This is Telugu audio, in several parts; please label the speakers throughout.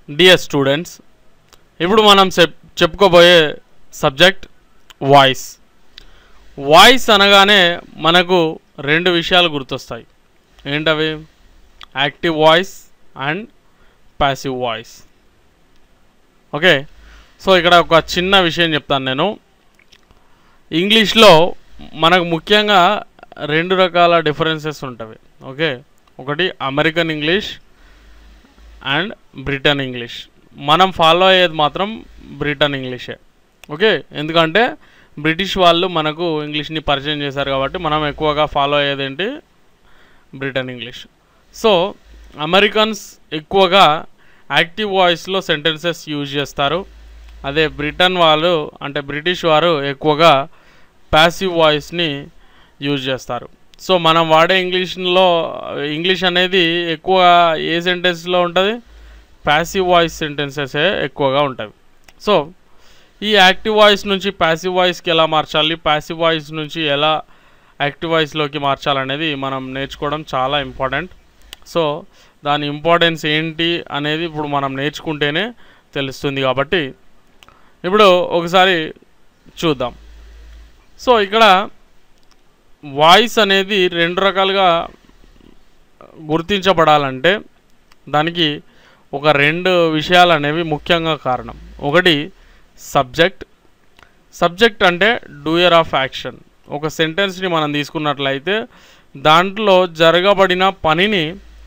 Speaker 1: డియర్ స్టూడెంట్స్ ఇప్పుడు మనం చెప్ చెప్పుకోబోయే సబ్జెక్ట్ వాయిస్ వాయిస్ అనగానే మనకు రెండు విషయాలు గుర్తొస్తాయి ఏంటవి active voice and passive voice okay so ఇక్కడ ఒక చిన్న విషయం చెప్తాను నేను ఇంగ్లీష్లో మనకు ముఖ్యంగా రెండు రకాల డిఫరెన్సెస్ ఉంటాయి ఓకే ఒకటి American English and Britain English మనం ఫాలో అయ్యేది మాత్రం బ్రిటన్ ఇంగ్లీషే ఓకే ఎందుకంటే బ్రిటిష్ వాళ్ళు మనకు ఇంగ్లీష్ని పరిచయం చేశారు కాబట్టి మనం ఎక్కువగా ఫాలో అయ్యేది ఏంటి బ్రిటన్ ఇంగ్లీష్ సో అమెరికన్స్ ఎక్కువగా యాక్టివ్ వాయిస్లో సెంటెన్సెస్ యూజ్ చేస్తారు అదే బ్రిటన్ వాళ్ళు అంటే బ్రిటిష్ వారు ఎక్కువగా ప్యాసివ్ వాయిస్ని యూజ్ చేస్తారు సో మనం వాడే ఇంగ్లీష్లో ఇంగ్లీష్ అనేది ఎక్కువ ఏ సెంటెన్స్లో ఉంటుంది ప్యాసివ్ వాయిస్ సెంటెన్సెసే ఎక్కువగా ఉంటాయి సో ఈ యాక్టివ్ వాయిస్ నుంచి ప్యాసివ్ వాయిస్కి ఎలా మార్చాలి ప్యాసివ్ వాయిస్ నుంచి ఎలా యాక్టివ్ వాయిస్లోకి మార్చాలనేది మనం నేర్చుకోవడం చాలా ఇంపార్టెంట్ సో దాని ఇంపార్టెన్స్ ఏంటి అనేది ఇప్పుడు మనం నేర్చుకుంటేనే తెలుస్తుంది కాబట్టి ఇప్పుడు ఒకసారి చూద్దాం సో ఇక్కడ వాయిస్ అనేది రెండు రకాలుగా గుర్తించబడాలంటే దానికి ఒక రెండు విషయాలు అనేవి ముఖ్యంగా కారణం ఒకటి సబ్జెక్ట్ సబ్జెక్ట్ అంటే డూయర్ ఆఫ్ యాక్షన్ ఒక సెంటెన్స్ని మనం తీసుకున్నట్లయితే దాంట్లో జరగబడిన పనిని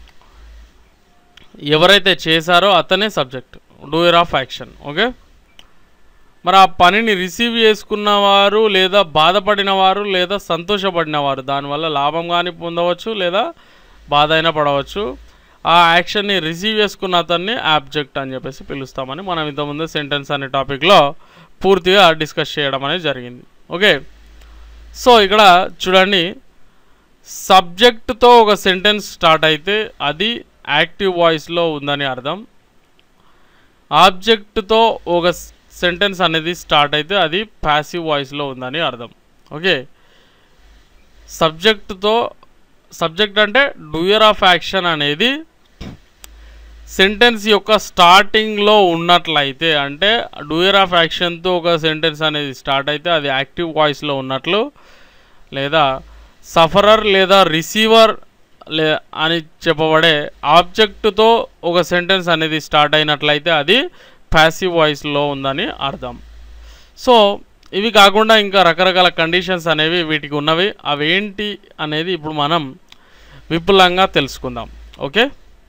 Speaker 1: ఎవరైతే చేశారో అతనే subject doer of action okay మరి ఆ పనిని రిసీవ్ చేసుకున్న వారు లేదా బాధపడిన వారు లేదా సంతోషపడిన వారు దానివల్ల లాభం కానీ పొందవచ్చు లేదా బాధ అయినా పడవచ్చు ఆ యాక్షన్ని రిసీవ్ చేసుకున్న అతన్ని ఆబ్జెక్ట్ అని చెప్పేసి పిలుస్తామని మనం ఇంతకుముందు సెంటెన్స్ అనే టాపిక్లో పూర్తిగా డిస్కస్ చేయడం అనేది జరిగింది ఓకే సో ఇక్కడ చూడండి సబ్జెక్ట్తో ఒక సెంటెన్స్ స్టార్ట్ అయితే అది యాక్టివ్ వాయిస్లో ఉందని అర్థం ఆబ్జెక్ట్తో ఒక సెంటెన్స్ అనేది స్టార్ట్ అయితే అది ప్యాసివ్ వాయిస్లో ఉందని అర్థం ఓకే సబ్జెక్ట్తో సబ్జెక్ట్ అంటే డూయర్ ఆఫ్ యాక్షన్ అనేది సెంటెన్స్ యొక్క స్టార్టింగ్లో ఉన్నట్లయితే అంటే డూయర్ ఆఫ్ యాక్షన్తో ఒక సెంటెన్స్ అనేది స్టార్ట్ అయితే అది యాక్టివ్ వాయిస్లో ఉన్నట్లు లేదా సఫరర్ లేదా రిసీవర్ లే అని చెప్పబడే ఆబ్జెక్ట్తో ఒక సెంటెన్స్ అనేది స్టార్ట్ అయినట్లయితే అది ప్యాసివ్ వాయిస్లో ఉందని అర్థం సో ఇవి కాకుండా ఇంకా రకరకాల కండిషన్స్ అనేవి వీటికి ఉన్నవి అవి ఏంటి అనేది ఇప్పుడు మనం విపులంగా తెలుసుకుందాం ఓకే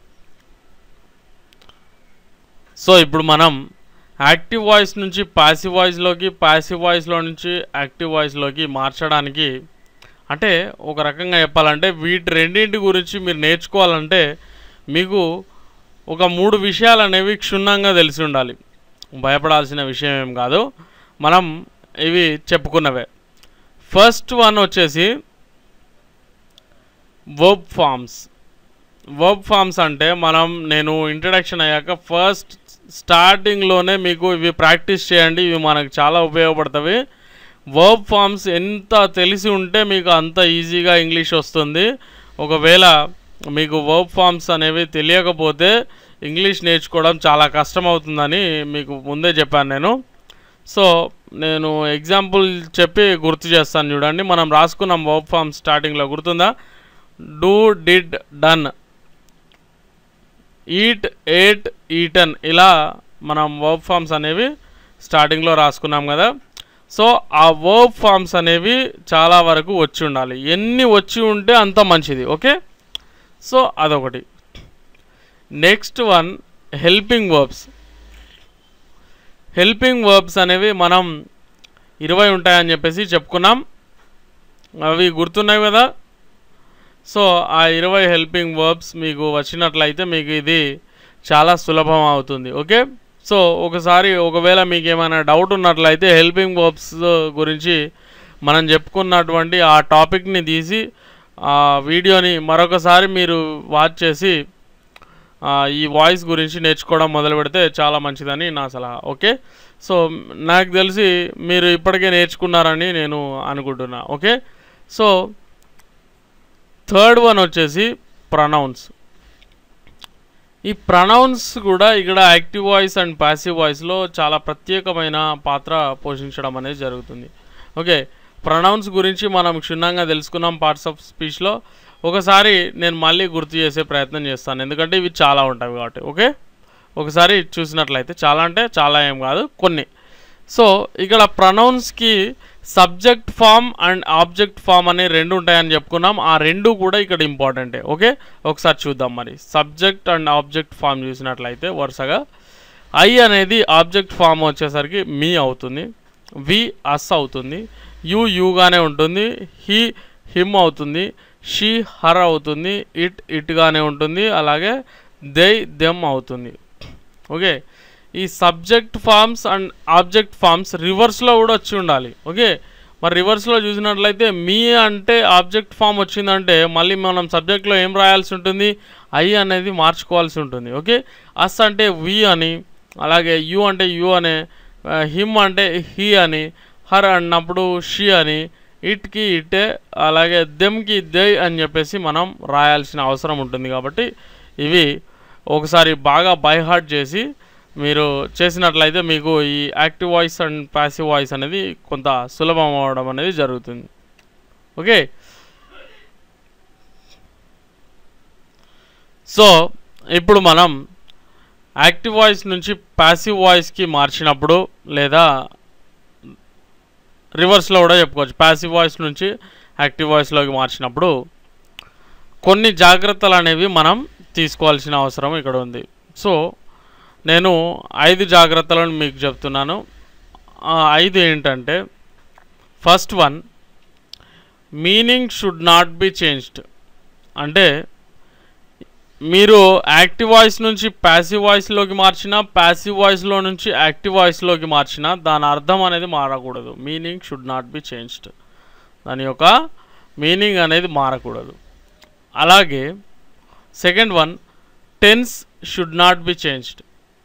Speaker 1: సో ఇప్పుడు మనం యాక్టివ్ వాయిస్ నుంచి పాసివ్ వాయిస్లోకి పాసివ్ వాయిస్లో నుంచి యాక్టివ్ వాయిస్లోకి మార్చడానికి అంటే ఒక రకంగా చెప్పాలంటే వీటి రెండింటి గురించి మీరు నేర్చుకోవాలంటే మీకు ఒక మూడు విషయాలు అనేవి క్షుణ్ణంగా తెలిసి ఉండాలి భయపడాల్సిన విషయం ఏం కాదు మనం ఇవి చెప్పుకున్నవే ఫస్ట్ వన్ వచ్చేసి వర్బ్ ఫామ్స్ వర్బ్ ఫామ్స్ అంటే మనం నేను ఇంట్రడక్షన్ అయ్యాక ఫస్ట్ స్టార్టింగ్లోనే మీకు ఇవి ప్రాక్టీస్ చేయండి ఇవి మనకు చాలా ఉపయోగపడతాయి వర్బ్ ఫామ్స్ ఎంత తెలిసి ఉంటే మీకు అంత ఈజీగా ఇంగ్లీష్ వస్తుంది ఒకవేళ మీకు వర్బ్ ఫామ్స్ అనేవి తెలియకపోతే ఇంగ్లీష్ నేర్చుకోవడం చాలా కష్టం అవుతుందని మీకు ముందే చెప్పాను నేను సో నేను ఎగ్జాంపుల్ చెప్పి గుర్తు చేస్తాను చూడండి మనం రాసుకున్నాం వర్బ్ ఫామ్ స్టార్టింగ్లో గుర్తుందా do did done eat ate eaten ఇలా మనం వర్బ్ ఫామ్స్ అనేవి స్టార్టింగ్లో రాసుకున్నాం కదా సో ఆ వర్బ్ ఫామ్స్ అనేవి చాలా వరకు వచ్చి ఉండాలి ఎన్ని వచ్చి ఉంటే అంత మంచిది ఓకే సో అదొకటి next one helping verbs helping verbs అనేవి మనం ఇరవై ఉంటాయని చెప్పేసి చెప్పుకున్నాం అవి గుర్తున్నాయి కదా సో ఆ ఇరవై హెల్పింగ్ వర్బ్స్ మీకు వచ్చినట్లయితే మీకు ఇది చాలా సులభం అవుతుంది ఓకే సో ఒకసారి ఒకవేళ మీకు ఏమైనా డౌట్ ఉన్నట్లయితే హెల్పింగ్ వర్బ్స్ గురించి మనం చెప్పుకున్నటువంటి ఆ టాపిక్ని తీసి ఆ వీడియోని మరొకసారి మీరు వాచ్ చేసి ఈ వాయిస్ గురించి నేర్చుకోవడం మొదలు పెడితే చాలా మంచిదని నా సలహా ఓకే సో నాకు తెలిసి మీరు ఇప్పటికే నేర్చుకున్నారని నేను అనుకుంటున్నా ఓకే సో థర్డ్ వన్ వచ్చేసి ప్రొనౌన్స్ ఈ ప్రనౌన్స్ కూడా ఇక్కడ యాక్టివ్ వాయిస్ అండ్ ప్యాసివ్ వాయిస్లో చాలా ప్రత్యేకమైన పాత్ర పోషించడం అనేది జరుగుతుంది ఓకే ప్రనౌన్స్ గురించి మనం క్షుణ్ణంగా తెలుసుకున్నాం పార్ట్స్ ఆఫ్ స్పీచ్లో ఒకసారి నేను మళ్ళీ గుర్తు చేసే ప్రయత్నం చేస్తాను ఎందుకంటే ఇవి చాలా ఉంటాయి కాబట్టి ఓకే ఒకసారి చూసినట్లయితే చాలా అంటే చాలా ఏం కాదు కొన్ని సో ఇక్కడ ప్రనౌన్స్కి subject form and object form అనే రెండు ఉంటాయని చెప్పుకున్నాం ఆ రెండు కూడా ఇక్కడ ఇంపార్టెంటే ఓకే ఒకసారి చూద్దాం మరి సబ్జెక్ట్ అండ్ ఆబ్జెక్ట్ ఫామ్ చూసినట్లయితే వరుసగా ఐ అనేది ఆబ్జెక్ట్ ఫామ్ వచ్చేసరికి మీ అవుతుంది వి అస్ అవుతుంది యు యూగానే ఉంటుంది హీ హిమ్ అవుతుంది షీ హర్ అవుతుంది ఇట్ ఇట్గానే ఉంటుంది అలాగే దే దెమ్ అవుతుంది ఓకే ఈ subject forms and object forms రివర్స్లో కూడా వచ్చి ఉండాలి ఓకే మరి రివర్స్లో చూసినట్లయితే మీ అంటే ఆబ్జెక్ట్ ఫామ్ వచ్చిందంటే మళ్ళీ మనం సబ్జెక్ట్లో ఏం రాయాల్సి ఉంటుంది ఐ అనేది మార్చుకోవాల్సి ఉంటుంది ఓకే అస్ అంటే వి అని అలాగే యు అంటే యు అనే హిమ్ అంటే హీ అని హర్ అన్నప్పుడు షీ అని ఇట్కి ఇటే అలాగే దెమ్కి దే అని చెప్పేసి మనం రాయాల్సిన అవసరం ఉంటుంది కాబట్టి ఇవి ఒకసారి బాగా బై హార్ట్ చేసి మీరు చేసినట్లయితే మీకు ఈ active voice and passive voice అనేది కొంత సులభం అవ్వడం అనేది జరుగుతుంది ఓకే సో ఇప్పుడు మనం యాక్టివ్ వాయిస్ నుంచి ప్యాసివ్ వాయిస్కి మార్చినప్పుడు లేదా రివర్స్లో కూడా చెప్పుకోవచ్చు ప్యాసివ్ వాయిస్ నుంచి యాక్టివ్ వాయిస్లోకి మార్చినప్పుడు కొన్ని జాగ్రత్తలు అనేవి మనం తీసుకోవాల్సిన అవసరం ఇక్కడ ఉంది సో నేను ఐదు జాగ్రత్తలను మీకు చెప్తున్నాను ఆ ఐదు ఏంటంటే first one meaning should not be changed అంటే మీరు యాక్టివ్ వాయిస్ నుంచి ప్యాసివ్ వాయిస్లోకి మార్చిన ప్యాసివ్ వాయిస్లో నుంచి యాక్టివ్ వాయిస్లోకి మార్చిన దాని అర్థం అనేది మారకూడదు meaning should not be changed దాని యొక్క మీనింగ్ అనేది మారకూడదు అలాగే second one tense should not be changed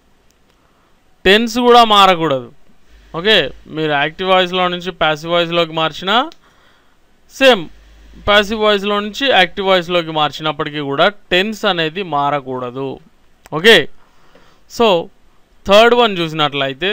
Speaker 1: tense కూడా మారకూడదు ఓకే మీరు యాక్టివ్ వాయిస్లో నుంచి ప్యాసివ్ వాయిస్లోకి మార్చినా సేమ్ ప్యాసివ్ వాయిస్లో నుంచి యాక్టివ్ వాయిస్లోకి మార్చినప్పటికీ కూడా టెన్స్ అనేది మారకూడదు ఓకే సో థర్డ్ వన్ చూసినట్లయితే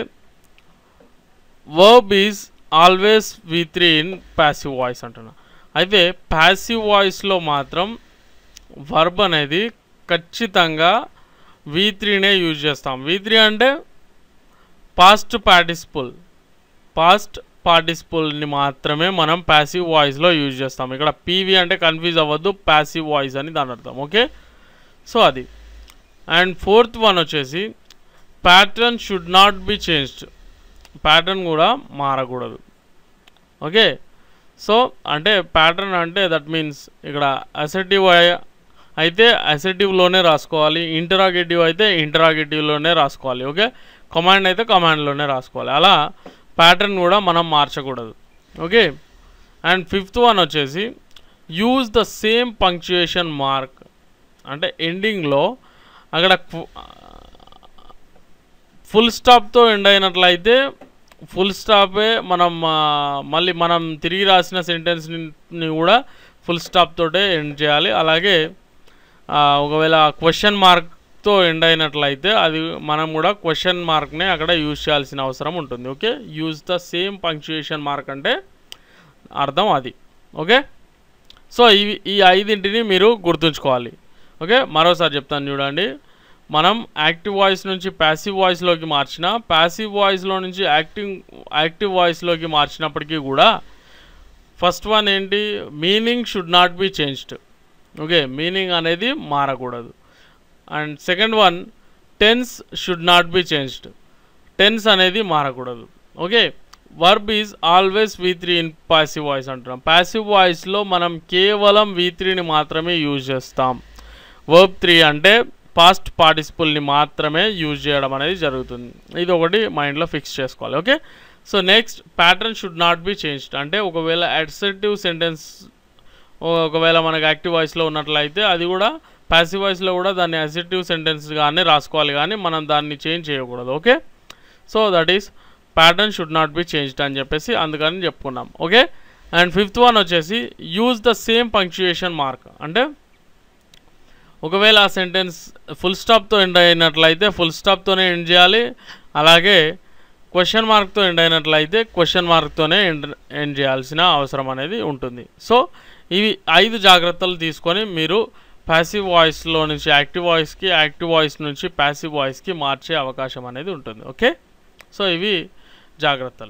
Speaker 1: verb is always V three in passive voice అంటున్నా అయితే ప్యాసివ్ వాయిస్లో మాత్రం వర్బ్ అనేది ఖచ్చితంగా వి త్రీనే యూజ్ చేస్తాం వి త్రీ అంటే పాస్ట్ పార్టిసిపుల్ పాస్ట్ పార్టిసిపుల్ని మాత్రమే మనం ప్యాసివ్ వాయిస్లో యూజ్ చేస్తాం ఇక్కడ పీవీ అంటే కన్ఫ్యూజ్ అవ్వద్దు ప్యాసివ్ వాయిస్ అని దాని అర్థం ఓకే సో అది అండ్ ఫోర్త్ వన్ వచ్చేసి pattern should not be changed pattern కూడా మారకూడదు ఓకే సో అంటే ప్యాటర్న్ అంటే దట్ మీన్స్ ఇక్కడ అసెటివ్ అయితే అసెటివ్లోనే రాసుకోవాలి ఇంటరాగేటివ్ అయితే ఇంటరాగేటివ్లోనే రాసుకోవాలి ఓకే కమాండ్ అయితే కమాండ్లోనే రాసుకోవాలి అలా ప్యాటర్న్ కూడా మనం మార్చకూడదు ఓకే అండ్ ఫిఫ్త్ వన్ వచ్చేసి use the same punctuation mark అంటే ఎండింగ్లో అక్కడ ఫుల్ స్టాప్తో ఎండ్ అయినట్లయితే ఫుల్ స్టాపే మనం ఆ, మళ్ళీ మనం తిరిగి రాసిన సెంటెన్స్ని కూడా ఫుల్ స్టాప్ తోటే ఎండ్ చేయాలి అలాగే ఆ, ఒకవేళ క్వశ్చన్ మార్క్తో ఎండ్ అయినట్లయితే అది మనం కూడా క్వశ్చన్ మార్క్నే అక్కడ యూజ్ చేయాల్సిన అవసరం ఉంటుంది okay use the same punctuation mark అంటే అర్థం అది ఓకే సో ఇవి ఈ ఐదింటిని మీరు గుర్తుంచుకోవాలి ఓకే మరోసారి చెప్తాను చూడండి మనం యాక్టివ్ వాయిస్ నుంచి ప్యాసివ్ వాయిస్లోకి మార్చిన ప్యాసివ్ వాయిస్లో నుంచి యాక్టివ్ యాక్టివ్ వాయిస్లోకి మార్చినప్పటికీ కూడా ఫస్ట్ వన్ ఏంటి meaning should not be changed okay meaning అనేది మారకూడదు and second one tense should not be changed tense అనేది మారకూడదు okay verb is always V three in passive voice అంటున్నాం పాసివ్ వాయిస్లో మనం కేవలం వి త్రీని మాత్రమే యూజ్ చేస్తాం వర్బ్ త్రీ అంటే పాస్ట్ పార్టిసిపుల్ని మాత్రమే యూజ్ చేయడం అనేది జరుగుతుంది ఇది ఒకటి మైండ్లో ఫిక్స్ చేసుకోవాలి okay so next pattern should not be changed అంటే ఒకవేళ అడ్సెటివ్ సెంటెన్స్ ఒకవేళ మనకు యాక్టివ్ వాయిస్లో ఉన్నట్లయితే అది కూడా ప్యాసివ్ వాయిస్లో కూడా దాన్ని అసెటివ్ సెంటెన్స్గానే రాసుకోవాలి కానీ మనం దాన్ని చేంజ్ చేయకూడదు okay so that is pattern should not be changed అని చెప్పేసి అందుకని చెప్పుకున్నాం ఓకే అండ్ ఫిఫ్త్ వన్ వచ్చేసి use the same punctuation mark అంటే ఒకవేళ ఆ సెంటెన్స్ ఫుల్ స్టాప్తో ఎండ్ అయినట్లయితే ఫుల్ స్టాప్తోనే ఎండ్ చేయాలి అలాగే క్వశ్చన్ మార్క్తో ఎండ్ అయినట్లయితే క్వశ్చన్ మార్క్తోనే ఎండ్ ఎండ్ చేయాల్సిన అవసరం అనేది ఉంటుంది సో ఇవి ఐదు జాగ్రత్తలు తీసుకొని మీరు ప్యాసివ్ వాయిస్లో నుంచి యాక్టివ్ వాయిస్కి యాక్టివ్ వాయిస్ నుంచి ప్యాసివ్ వాయిస్కి మార్చే అవకాశం అనేది ఉంటుంది ఓకే సో ఇవి జాగ్రత్తలు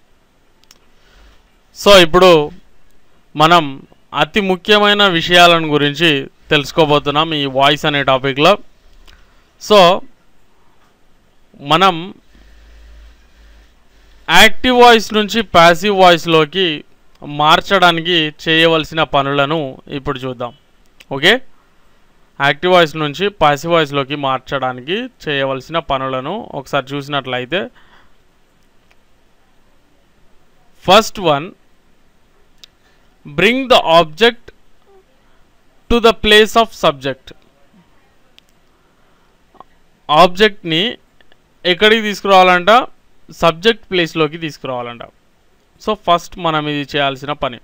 Speaker 1: సో ఇప్పుడు మనం అతి ముఖ్యమైన విషయాలను గురించి తెలుసుకోబోతున్నాం ఈ వాయిస్ అనే టాపిక్లో సో మనం యాక్టివ్ వాయిస్ నుంచి ప్యాసివ్ వాయిస్లోకి మార్చడానికి చేయవలసిన పనులను ఇప్పుడు చూద్దాం ఓకే యాక్టివ్ వాయిస్ నుంచి పాసివ్ వాయిస్లోకి మార్చడానికి చేయవలసిన పనులను ఒకసారి చూసినట్లయితే first one bring the object to the place of subject ఆబ్జెక్ట్ని ఎక్కడికి తీసుకురావాలంట సబ్జెక్ట్ ప్లేస్లోకి తీసుకురావాలంట సో ఫస్ట్ మనం ఇది చేయాల్సిన పని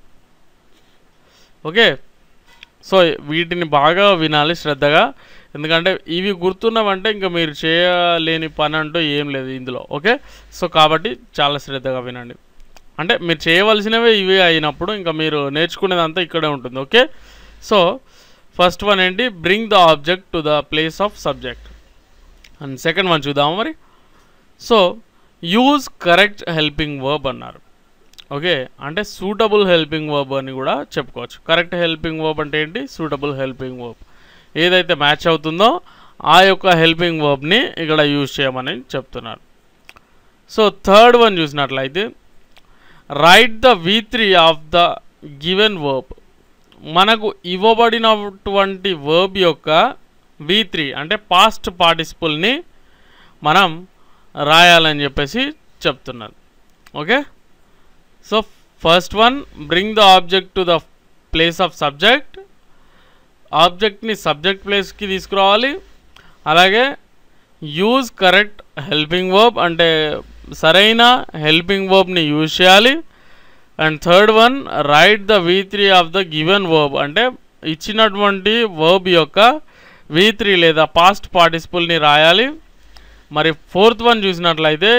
Speaker 1: ఓకే సో వీటిని బాగా వినాలి శ్రద్ధగా ఎందుకంటే ఇవి గుర్తున్నవంటే ఇంకా మీరు చేయలేని పని అంటూ ఏం లేదు ఇందులో ఓకే సో కాబట్టి చాలా శ్రద్ధగా వినండి అంటే మీరు చేయవలసినవే ఇవే అయినప్పుడు ఇంకా మీరు నేర్చుకునేదంతా ఇక్కడే ఉంటుంది ఓకే సో ఫస్ట్ వన్ ఏంటి bring the object to the place of subject and second one చూద్దాము మరి so use correct helping verb అన్నారు ఓకే అంటే సూటబుల్ హెల్పింగ్ వర్బ్ అని కూడా చెప్పుకోవచ్చు కరెక్ట్ హెల్పింగ్ వర్బ్ అంటే ఏంటి సూటబుల్ హెల్పింగ్ వర్బ్ ఏదైతే మ్యాచ్ అవుతుందో ఆ యొక్క హెల్పింగ్ వర్బ్ని ఇక్కడ యూజ్ చేయమని చెప్తున్నారు సో థర్డ్ వన్ చూసినట్లయితే write the V three of the given verb మనకు ఇవ్వబడినటువంటి వర్బ్ యొక్క వి త్రీ అంటే పాస్ట్ పార్టిసిపుల్ని మనం రాయాలని చెప్పేసి చెప్తున్నారు okay so first one bring the object to the place of subject ఆబ్జెక్ట్ని సబ్జెక్ట్ ప్లేస్కి తీసుకురావాలి అలాగే యూజ్ కరెక్ట్ హెల్పింగ్ వర్బ్ అంటే సరైన హెల్పింగ్ వర్బ్ని యూజ్ చేయాలి and third one write the V three of the given verb అంటే ఇచ్చినటువంటి వర్బ్ యొక్క వి త్రీ లేదా పాస్ట్ పార్టిసిపుల్ని రాయాలి మరి ఫోర్త్ వన్ చూసినట్లయితే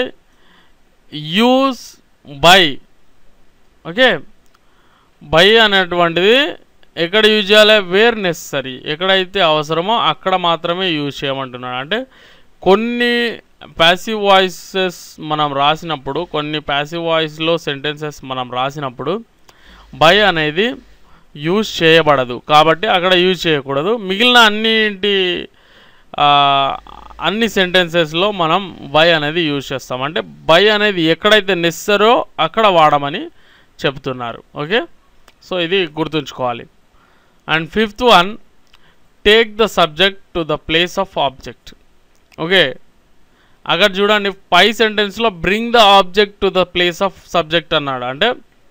Speaker 1: యూస్ బై ఓకే బై అనేటువంటిది ఎక్కడ యూజ్ చేయాలి వేర్ నెసరీ ఎక్కడైతే అవసరమో అక్కడ మాత్రమే యూజ్ చేయమంటున్నాడు అంటే కొన్ని ప్యాసివ్ వాయిసెస్ మనం రాసినప్పుడు కొన్ని ప్యాసివ్ వాయిస్లో సెంటెన్సెస్ మనం రాసినప్పుడు బై అనేది యూజ్ చేయబడదు కాబట్టి అక్కడ యూజ్ చేయకూడదు మిగిలిన అన్నింటి ఆ, అన్ని సెంటెన్సెస్లో మనం బై అనేది యూజ్ చేస్తాం అంటే బై అనేది ఎక్కడైతే నెస్సరో అక్కడ వాడమని చెప్తున్నారు ఓకే సో ఇది గుర్తుంచుకోవాలి and fifth one take the subject to the place of object okay అక్కడ చూడండి పై సెంటెన్స్లో bring the object to the place of subject అన్నాడు అంటే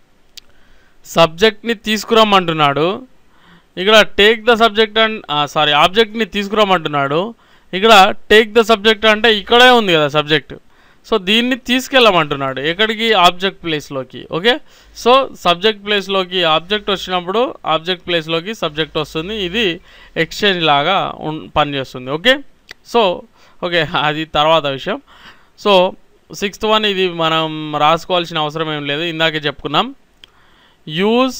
Speaker 1: సబ్జెక్ట్ని తీసుకురమ్మంటున్నాడు ఇక్కడ take the subject and sorry ఆబ్జెక్ట్ని తీసుకురమ్మంటున్నాడు ఇక్కడ టేక్ ద సబ్జెక్ట్ అంటే ఇక్కడే ఉంది కదా సబ్జెక్ట్ సో దీన్ని తీసుకెళ్ళమంటున్నాడు ఎక్కడికి ఆబ్జెక్ట్ ప్లేస్లోకి ఓకే సో సబ్జెక్ట్ ప్లేస్లోకి ఆబ్జెక్ట్ వచ్చినప్పుడు ఆబ్జెక్ట్ ప్లేస్లోకి సబ్జెక్ట్ వస్తుంది ఇది ఎక్స్చేంజ్ లాగా ఉన్ పనిచేస్తుంది ఓకే సో ఓకే అది తర్వాత విషయం సో సిక్స్త్ వన్ ఇది మనం రాసుకోవాల్సిన అవసరం ఏం లేదు ఇందాకే చెప్పుకున్నాం use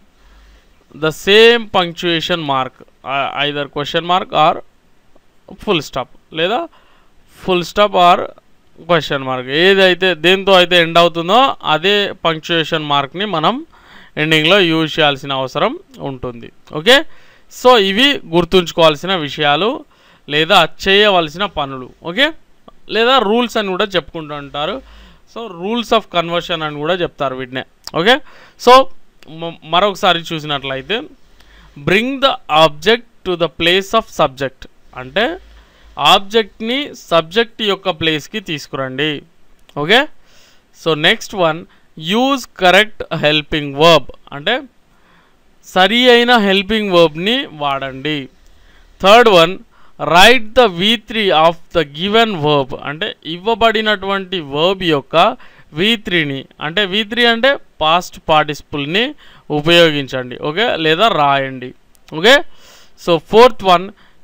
Speaker 1: the same punctuation mark either question mark or full stop లేదా full stop or question mark ఏదైతే దేంతో అయితే ఎండ్ అవుతుందో అదే పంక్చుయేషన్ మార్క్ని మనం ఎండింగ్లో యూజ్ చేయాల్సిన అవసరం ఉంటుంది ఓకే సో ఇవి గుర్తుంచుకోవాల్సిన విషయాలు లేదా చేయవలసిన పనులు ఓకే లేదా రూల్స్ అని కూడా చెప్పుకుంటూ ఉంటారు సో రూల్స్ ఆఫ్ కన్వర్షన్ అని కూడా చెప్తారు వీటినే ఓకే సో మ- మరొకసారి చూసినట్లయితే bring the object to the place of subject అంటే ఆబ్జెక్ట్ని సబ్జెక్ట్ యొక్క ప్లేస్కి తీసుకురండి okay so next one use correct helping verb అంటే సరి అయిన హెల్పింగ్ వర్బ్ని వాడండి third one write the V three of the given verb అంటే ఇవ్వబడినటువంటి వర్బ్ యొక్క వి త్రీని అంటే వి త్రీ అంటే పాస్ట్ పార్టిసిపుల్ని ఉపయోగించండి ఓకే లేదా రాయండి okay so fourth one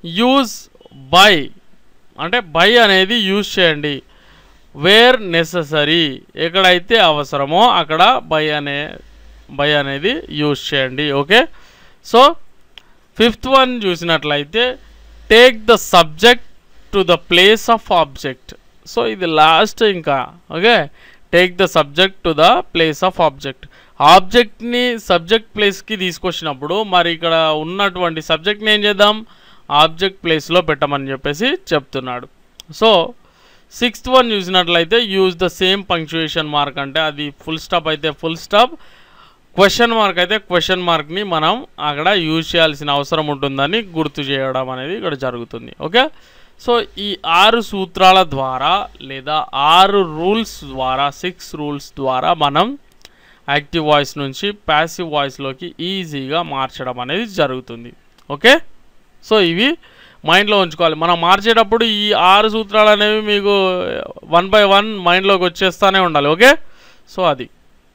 Speaker 1: use by అంటే బై అనేది యూజ్ చేయండి వేర్ నెససరీ ఎక్కడైతే అవసరమో అక్కడ బై అనే బై అనేది యూజ్ చేయండి ఓకే సో ఫిఫ్త్ వన్ చూసినట్లయితే take the subject to the place of object so ఇది లాస్ట్ ఇంకా okay take the subject to the place of object ఆబ్జెక్ట్ని సబ్జెక్ట్ ప్లేస్కి తీసుకొచ్చినప్పుడు మరి ఇక్కడ ఉన్నటువంటి సబ్జెక్ట్ని ఏం చేద్దాం ఆబ్జెక్ట్ ప్లేస్లో పెట్టమని చెప్పేసి చెప్తున్నాడు సో సిక్స్త్ వన్ చూసినట్లయితే use the same punctuation mark అంటే అది ఫుల్ స్టాప్ అయితే ఫుల్ స్టాప్ క్వశ్చన్ మార్క్ అయితే క్వశ్చన్ మార్క్ని మనం అక్కడ యూజ్ చేయాల్సిన అవసరం ఉంటుందని గుర్తు చేయడం అనేది ఇక్కడ జరుగుతుంది ఓకే సో ఈ ఆరు సూత్రాల ద్వారా లేదా ఆరు రూల్స్ ద్వారా సిక్స్ రూల్స్ ద్వారా మనం యాక్టివ్ వాయిస్ నుంచి ప్యాసివ్ వాయిస్లోకి ఈజీగా మార్చడం అనేది జరుగుతుంది ఓకే సో ఇవి మైండ్లో ఉంచుకోవాలి మనం మార్చేటప్పుడు ఈ ఆరు సూత్రాలు అనేవి మీకు వన్ బై వన్ మైండ్లోకి వచ్చేస్తూనే ఉండాలి ఓకే సో అది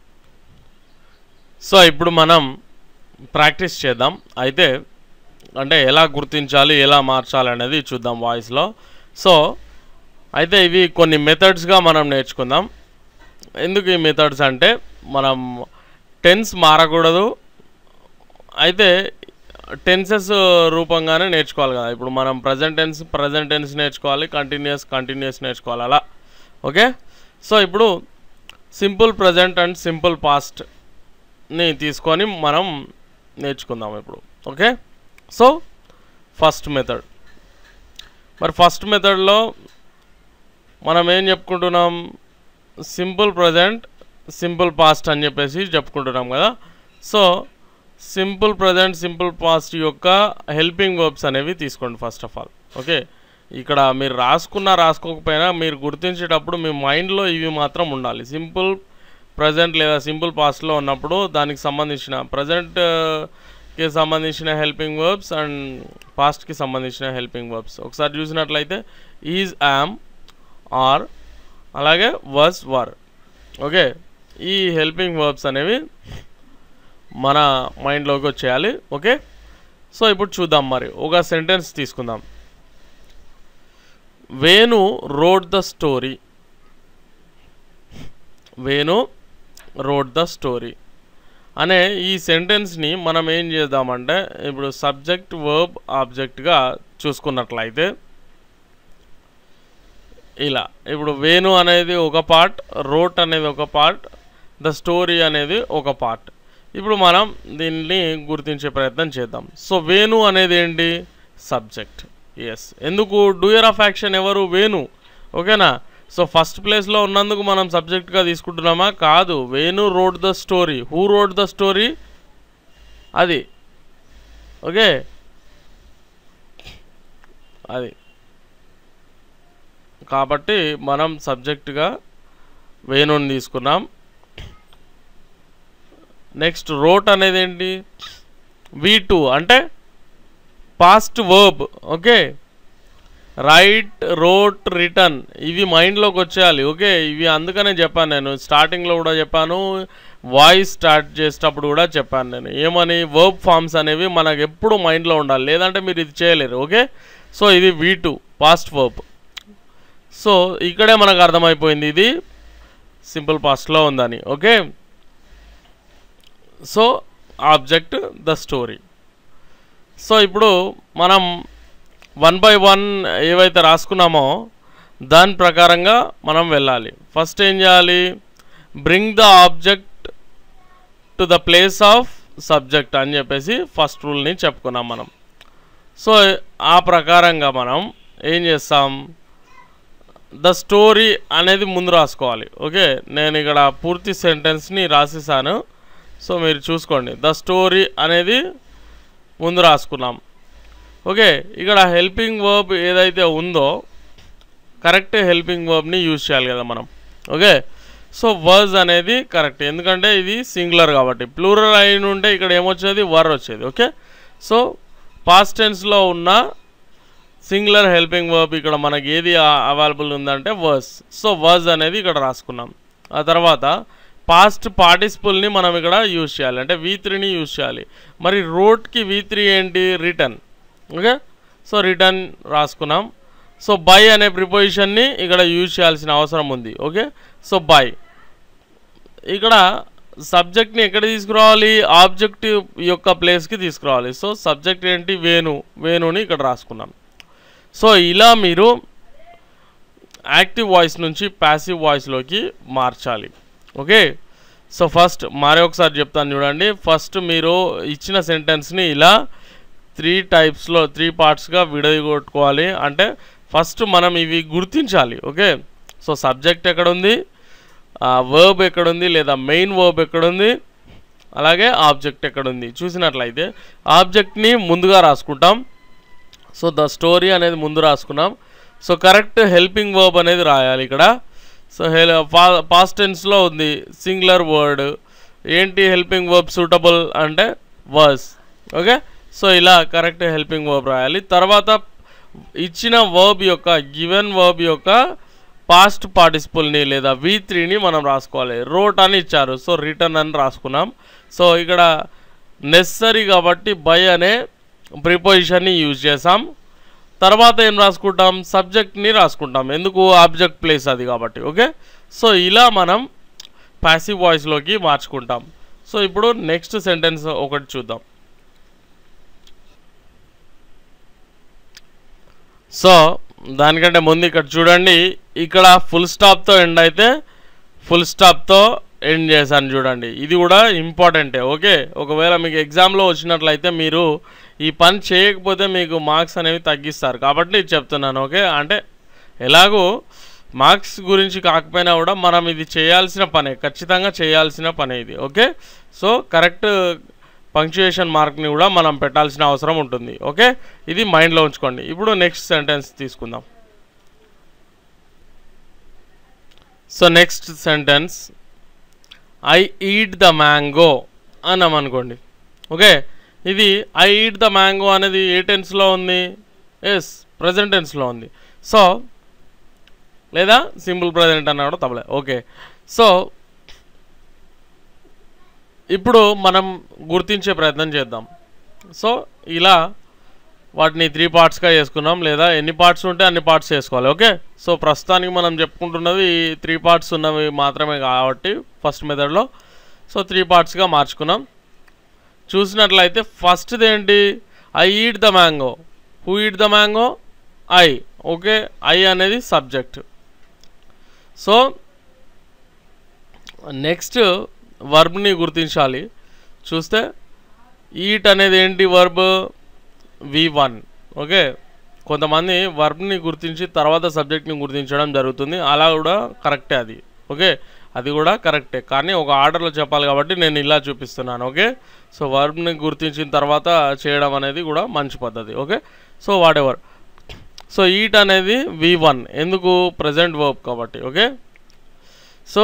Speaker 1: సో ఇప్పుడు మనం ప్రాక్టీస్ చేద్దాం అయితే అంటే ఎలా గుర్తించాలి ఎలా మార్చాలి అనేది చూద్దాం వాయిస్లో సో అయితే ఇవి కొన్ని మెథడ్స్గా మనం నేర్చుకుందాం ఎందుకు ఈ మెథడ్స్ అంటే మనం టెన్స్ మారకూడదు అయితే టెన్సెస్ రూపంగానే నేర్చుకోవాలి కదా ఇప్పుడు మనం ప్రజెంట్ టెన్స్ ప్రజెంట్ టెన్స్ నేర్చుకోవాలి కంటిన్యూస్ కంటిన్యూస్ నేర్చుకోవాలి అలా ఓకే సో ఇప్పుడు సింపుల్ ప్రజెంట్ అండ్ సింపుల్ పాస్ట్ని తీసుకొని మనం నేర్చుకుందాం ఇప్పుడు ఓకే సో ఫస్ట్ మెథడ్ మరి ఫస్ట్ మెథడ్లో మనం ఏం చెప్పుకుంటున్నాం సింపుల్ ప్రజెంట్ సింపుల్ పాస్ట్ అని చెప్పేసి చెప్పుకుంటున్నాం కదా so simple present simple past యొక్క హెల్పింగ్ వర్బ్స్ అనేవి తీసుకోండి ఫస్ట్ ఆఫ్ ఆల్ ఓకే ఇక్కడ మీరు రాసుకున్నా రాసుకోకపోయినా మీరు గుర్తించేటప్పుడు మీ మైండ్లో ఇవి మాత్రం ఉండాలి సింపుల్ ప్రజెంట్ లేదా సింపుల్ పాస్ట్లో ఉన్నప్పుడు దానికి సంబంధించిన ప్రజెంట్కి సంబంధించిన హెల్పింగ్ వర్బ్స్ అండ్ పాస్ట్కి సంబంధించిన హెల్పింగ్ వర్బ్స్ ఒకసారి చూసినట్లయితే ఈజ్ యామ్ ఆర్ అలాగే వర్స్ వర్ ఓకే ఈ హెల్పింగ్ వర్బ్స్ అనేవి మన మైండ్లోకి వచ్చేయాలి ఓకే సో ఇప్పుడు చూద్దాం మరి ఒక సెంటెన్స్ తీసుకుందాం Venu wrote the story Venu wrote the story అనే ఈ సెంటెన్స్ని మనం ఏం చేద్దామంటే ఇప్పుడు సబ్జెక్ట్ వర్బ్ ఆబ్జెక్ట్గా చూసుకున్నట్లయితే ఇలా ఇప్పుడు వేణు అనేది ఒక పార్ట్ రోట్ అనేది ఒక పార్ట్ ద స్టోరీ అనేది ఒక పార్ట్ ఇప్పుడు మనం దీన్ని గుర్తించే ప్రయత్నం చేద్దాం సో వేణు అనేది ఏంటి సబ్జెక్ట్ ఎస్ ఎందుకు డూయర్ ఆఫ్ యాక్షన్ ఎవరు వేణు ఓకేనా సో ఫస్ట్ ప్లేస్లో ఉన్నందుకు మనం సబ్జెక్ట్గా తీసుకుంటున్నామా కాదు Venu wrote the story who wrote the story అది ఓకే అది కాబట్టి మనం సబ్జెక్టుగా వేణుని తీసుకున్నాం నెక్స్ట్ రోట్ అనేది ఏంటి వి టూ అంటే past verb okay write wrote written ఇవి మైండ్లోకి వచ్చేయాలి ఓకే ఇవి అందుకనే చెప్పాను నేను స్టార్టింగ్లో కూడా చెప్పాను వాయిస్ స్టార్ట్ చేసేటప్పుడు కూడా చెప్పాను నేను ఏమని వర్బ్ ఫామ్స్ అనేవి మనకు ఎప్పుడు మైండ్లో ఉండాలి లేదంటే మీరు ఇది చేయలేరు ఓకే సో ఇది V two past verb so ఇక్కడే మనకు అర్థమైపోయింది ఇది సింపుల్ పాస్ట్లో ఉందని okay so object the story so ఇప్పుడు మనం వన్ బై వన్ ఏవైతే రాసుకున్నామో దాని ప్రకారంగా మనం వెళ్ళాలి ఫస్ట్ ఏం చేయాలి bring the object to the place of subject అని చెప్పేసి ఫస్ట్ రూల్ని చెప్పుకున్నాం మనం సో ఆ ప్రకారంగా మనం ఏం చేస్తాం ద స్టోరీ అనేది ముందు రాసుకోవాలి ఓకే నేను ఇక్కడ పూర్తి సెంటెన్స్ని రాసేసాను సో మీరు చూసుకోండి ద స్టోరీ అనేది ముందు రాసుకున్నాం ఓకే ఇక్కడ హెల్పింగ్ వర్బ్ ఏదైతే ఉందో కరెక్ట్ హెల్పింగ్ వర్బ్ని యూజ్ చేయాలి కదా మనం ఓకే సో వర్జ్ అనేది కరెక్ట్ ఎందుకంటే ఇది సింగులర్ కాబట్టి ప్లూరల్ అయిన ఉంటే ఇక్కడ ఏమొచ్చేది వర్ వచ్చేది ఓకే సో పాస్ట్ టెన్స్లో ఉన్న సింగులర్ హెల్పింగ్ వర్బ్ ఇక్కడ మనకి ఏది అవైలబుల్ ఉందంటే వర్స్ సో వర్జ్ అనేది ఇక్కడ రాసుకున్నాం ఆ తర్వాత పాస్ట్ పార్టిసిపుల్ని మనం ఇక్కడ యూజ్ చేయాలి అంటే వి త్రీని యూజ్ చేయాలి మరి రోడ్కి వి త్రీ ఏంటి రిటర్న్ ఓకే సో రిటర్న్ రాసుకున్నాం సో బై అనే ప్రిపోజిషన్ని ఇక్కడ యూజ్ చేయాల్సిన అవసరం ఉంది ఓకే సో బై ఇక్కడ సబ్జెక్ట్ని ఎక్కడ తీసుకురావాలి ఆబ్జెక్ట్ యొక్క ప్లేస్కి తీసుకురావాలి సో సబ్జెక్ట్ ఏంటి వేణు వేణుని ఇక్కడ రాసుకున్నాం సో ఇలా మీరు యాక్టివ్ వాయిస్ నుంచి ప్యాసివ్ వాయిస్లోకి మార్చాలి ఓకే సో ఫస్ట్ మరొకసారి ఒకసారి చెప్తాను చూడండి ఫస్ట్ మీరు ఇచ్చిన సెంటెన్స్ని ఇలా త్రీ టైప్స్లో త్రీ పార్ట్స్గా విడగొట్టుకోవాలి అంటే ఫస్ట్ మనం ఇవి గుర్తించాలి ఓకే సో సబ్జెక్ట్ ఎక్కడుంది వర్బ్ ఎక్కడుంది లేదా మెయిన్ వర్బ్ ఎక్కడుంది అలాగే ఆబ్జెక్ట్ ఎక్కడుంది చూసినట్లయితే ఆబ్జెక్ట్ని ముందుగా రాసుకుంటాం సో ద స్టోరీ అనేది ముందు రాసుకున్నాం సో కరెక్ట్ హెల్పింగ్ వర్బ్ అనేది రాయాలి ఇక్కడ సో హెల్ పాస్ట్ టెన్స్లో ఉంది సింగులర్ వర్డ్ ఏంటి హెల్పింగ్ వర్బ్ సూటబుల్ అంటే వర్స్ ఓకే సో ఇలా కరెక్ట్ హెల్పింగ్ వర్బ్ రాయాలి తర్వాత ఇచ్చిన వర్బ్ యొక్క గివెన్ వర్బ్ యొక్క పాస్ట్ పార్టిసిపుల్ని లేదా వి త్రీని మనం రాసుకోవాలి రోట్ అని ఇచ్చారు సో రిటర్న్ అని రాసుకున్నాం సో ఇక్కడ నెసరీ కాబట్టి బై అనే ప్రిపోజిషన్ని యూజ్ చేసాం తర్వాత ఏం రాసుకుంటాం సబ్జెక్ట్ని రాసుకుంటాం ఎందుకు ఆబ్జెక్ట్ ప్లేస్ అది కాబట్టి ఓకే సో ఇలా మనం ప్యాసివ్ వాయిస్లోకి మార్చుకుంటాం సో ఇప్పుడు నెక్స్ట్ సెంటెన్స్ ఒకటి చూద్దాం సో దానికంటే ముందు ఇక్కడ చూడండి ఇక్కడ ఫుల్ స్టాప్తో ఎండ్ అయితే ఫుల్ స్టాప్తో ఎండ్ చేశాను చూడండి ఇది కూడా ఇంపార్టెంటే ఓకే ఒకవేళ మీకు ఎగ్జామ్లో వచ్చినట్లయితే మీరు ఈ పని చేయకపోతే మీకు మార్క్స్ అనేవి తగ్గిస్తారు కాబట్టి ఇది చెప్తున్నాను ఓకే అంటే ఎలాగో మార్క్స్ గురించి కాకపోయినా కూడా మనం ఇది చేయాల్సిన పనే ఖచ్చితంగా చేయాల్సిన పనే ఇది ఓకే సో కరెక్ట్ పంక్చుయేషన్ మార్క్ని కూడా మనం పెట్టాల్సిన అవసరం ఉంటుంది ఓకే ఇది మైండ్లో ఉంచుకోండి ఇప్పుడు నెక్స్ట్ సెంటెన్స్ తీసుకుందాం so next sentence I eat the mango అన్నాం అనుకోండి ఓకే ఇది ఐ ఈట్ ద మ్యాంగో అనేది ఏ టెన్స్లో ఉంది ఎస్ ప్రజెంట్ టెన్స్లో ఉంది సో లేదా సింపుల్ ప్రజెంట్ అన్నా కూడా తప్పలే ఓకే సో ఇప్పుడు మనం గుర్తించే ప్రయత్నం చేద్దాం సో ఇలా వాటిని త్రీ పార్ట్స్గా చేసుకున్నాం లేదా ఎన్ని పార్ట్స్ ఉంటే అన్ని పార్ట్స్ చేసుకోవాలి ఓకే సో ప్రస్తుతానికి మనం చెప్పుకుంటున్నది ఈ త్రీ పార్ట్స్ ఉన్నవి మాత్రమే కాబట్టి ఫస్ట్ మెథడ్లో సో త్రీ పార్ట్స్గా మార్చుకున్నాం చూసినట్లయితే ఫస్ట్ది ఏంటి I eat the mango who eat the mango I okay I అనేది సబ్జెక్ట్ సో నెక్స్ట్ వర్బ్ని గుర్తించాలి చూస్తే ఈట్ అనేది ఏంటి వర్బ్ వి వన్ ఓకే కొంతమంది వర్బ్ని గుర్తించి తర్వాత సబ్జెక్ట్ని గుర్తించడం జరుగుతుంది అలా కూడా కరెక్టే అది ఓకే అది కూడా కరెక్టే కానీ ఒక ఆర్డర్లో చెప్పాలి కాబట్టి నేను ఇలా చూపిస్తున్నాను ఓకే సో వర్బ్ని గుర్తించిన తర్వాత చేయడం అనేది కూడా మంచి పద్ధతి okay so whatever so eat అనేది వి వన్ ఎందుకు ప్రజెంట్ వర్బ్ కాబట్టి okay so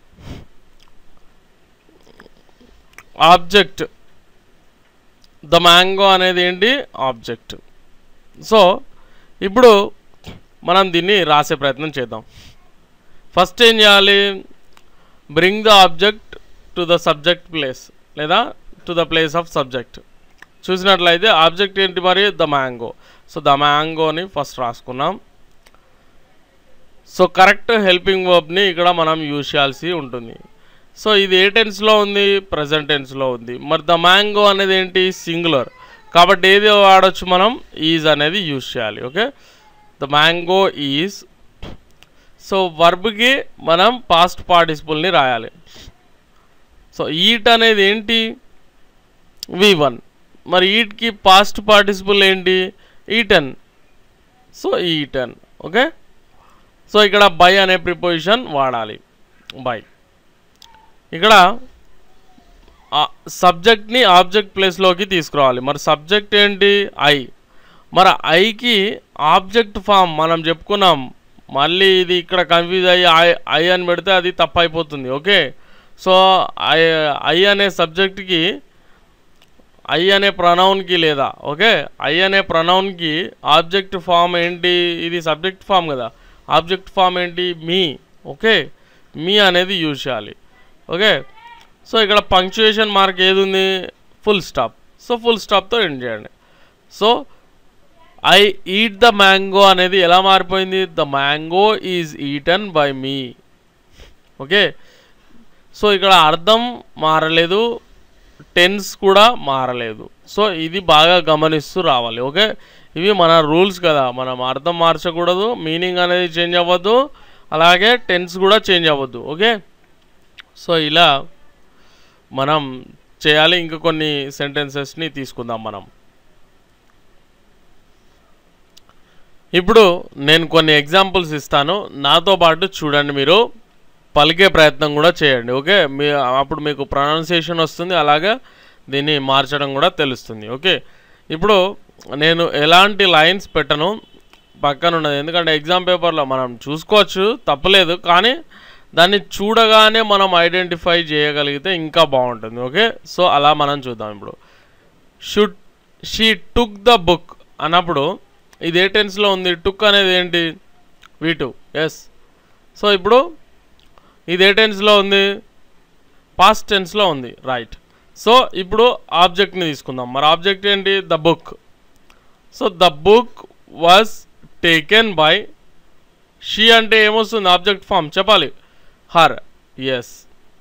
Speaker 1: object the mango అనేది ఏంటి ఆబ్జెక్ట్ సో ఇప్పుడు మనం దీన్ని రాసే ప్రయత్నం చేద్దాం ఫస్ట్ ఏం చేయాలి bring the object to the subject place లేదా to the place of subject చూసినట్లయితే ఆబ్జెక్ట్ ఏంటి మరి ద మ్యాంగో సో ద మ్యాంగోని ఫస్ట్ రాసుకున్నాం సో కరెక్ట్ హెల్పింగ్ వర్బ్ని ఇక్కడ మనం యూజ్ చేయాల్సి ఉంటుంది సో ఇది ఏ టెన్స్లో ఉంది ప్రజెంట్ టెన్స్లో ఉంది మరి ద మ్యాంగో అనేది ఏంటి సింగులర్ కాబట్టి ఏది వాడచ్చు మనం ఈజ్ అనేది యూజ్ చేయాలి okay the mango is so వర్బ్కి మనం పాస్ట్ పార్టిసిపుల్ని రాయాలి సో ఈట్ అనేది ఏంటి వి వన్ మరి ఈట్కి పాస్ట్ పార్టిసిపుల్ ఏంటి eaten so eaten okay so ఇక్కడ బై అనే ప్రిపోజిషన్ వాడాలి బై ఇక్కడ సబ్జెక్ట్ని ఆబ్జెక్ట్ ప్లేస్లోకి తీసుకురావాలి మరి సబ్జెక్ట్ ఏంటి ఐ మరి ఐకి ఆబ్జెక్ట్ ఫామ్ మనం చెప్పుకున్నాం మళ్ళీ ఇది ఇక్కడ కన్ఫ్యూజ్ అయ్యి ఐ ఐ అని పెడితే అది తప్పు అయిపోతుంది ఓకే సో ఐ ఐ అనే సబ్జెక్ట్కి ఐ అనే ప్రొనౌన్కి లేదా ఓకే ఐ అనే ప్రొనౌన్కి ఆబ్జెక్ట్ ఫామ్ ఏంటి ఇది సబ్జెక్ట్ ఫామ్ కదా ఆబ్జెక్ట్ ఫామ్ ఏంటి మీ ఓకే మీ అనేది యూజ్ చేయాలి ఓకే సో ఇక్కడ పంక్చుయేషన్ మార్క్ ఏది ఉంది ఫుల్ స్టాప్ సో ఫుల్ స్టాప్తో ఎండ్ చేయండి so I eat the mango అనేది ఎలా మారిపోయింది the mango is eaten by me okay so ఇక్కడ అర్థం మారలేదు టెన్స్ కూడా మారలేదు సో ఇది బాగా గమనిస్తూ రావాలి ఓకే ఇవి మన రూల్స్ కదా మనం అర్థం మార్చకూడదు మీనింగ్ అనేది చేంజ్ అవ్వద్దు అలాగే టెన్స్ కూడా చేంజ్ అవ్వద్దు ఓకే సో ఇలా మనం చేయాలి ఇంకా కొన్ని సెంటెన్సెస్ని తీసుకుందాం మనం ఇప్పుడు నేను కొన్ని ఎగ్జాంపుల్స్ ఇస్తాను నాతో పాటు చూడండి మీరు పలికే ప్రయత్నం కూడా చేయండి ఓకే మీ అప్పుడు మీకు ప్రొనౌన్సియేషన్ వస్తుంది అలాగే దీన్ని మార్చడం కూడా తెలుస్తుంది ఓకే ఇప్పుడు నేను ఎలాంటి లైన్స్ పెట్టను పక్కన ఉన్నది ఎందుకంటే ఎగ్జామ్ పేపర్లో మనం చూసుకోవచ్చు తప్పలేదు కానీ దాన్ని చూడగానే మనం ఐడెంటిఫై చేయగలిగితే ఇంకా బాగుంటుంది ఓకే సో అలా మనం చూద్దాం ఇప్పుడు should she took the book అన్నప్పుడు ఇది ఏ టెన్స్లో ఉంది టుక్ అనేది ఏంటి వీ టూ ఎస్ సో ఇప్పుడు ఇది ఏ టెన్స్లో ఉంది పాస్ట్ టెన్స్లో ఉంది రైట్ సో ఇప్పుడు ఆబ్జెక్ట్ని తీసుకుందాం మరి ఆబ్జెక్ట్ ఏంటి the book so the book was taken by she అంటే ఏమొస్తుంది ఆబ్జెక్ట్ ఫామ్ చెప్పాలి her yes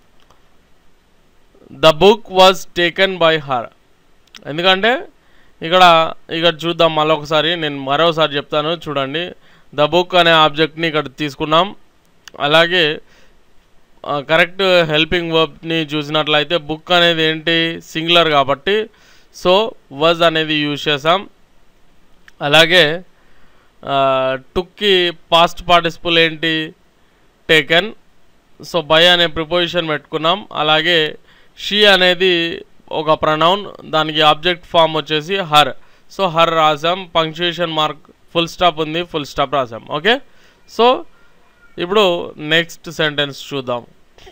Speaker 1: the book was taken by her ఎందుకంటే ఇక్కడ ఇక్కడ చూద్దాం మళ్ళీ ఒకసారి నేను మరోసారి చెప్తాను చూడండి ద బుక్ అనే ఆబ్జెక్ట్ని ఇక్కడ తీసుకున్నాం అలాగే కరెక్ట్ హెల్పింగ్ వర్బ్ని చూసినట్లయితే బుక్ అనేది ఏంటి సింగులర్ కాబట్టి సో వజ్ అనేది యూజ్ చేసాం అలాగే టుక్కి పాస్ట్ పార్టిసిపుల్ ఏంటి టేకెన్ సో బై అనే ప్రిపోజిషన్ పెట్టుకున్నాం అలాగే షీ అనేది ఒక ప్రనౌన్ దానికి ఆబ్జెక్ట్ ఫామ్ వచ్చేసి హర్ సో హర్ రాసాం పంక్చుయేషన్ మార్క్ ఫుల్ స్టాప్ ఉంది ఫుల్ స్టాప్ రాసాం ఓకే సో ఇప్పుడు నెక్స్ట్ సెంటెన్స్ చూద్దాం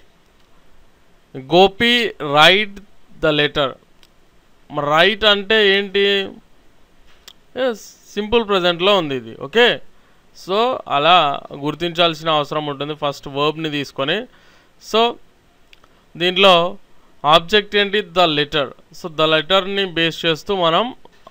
Speaker 1: Gopi write the letter write అంటే ఏంటి ఎస్ సింపుల్ ప్రజెంట్లో ఉంది ఇది ఓకే సో అలా గుర్తించాల్సిన అవసరం ఉంటుంది ఫస్ట్ వర్బ్ని తీసుకొని సో దీంట్లో ఆబ్జెక్ట్ ఏంటి ద లెటర్ సో ద లెటర్ని బేస్ చేస్తూ మనం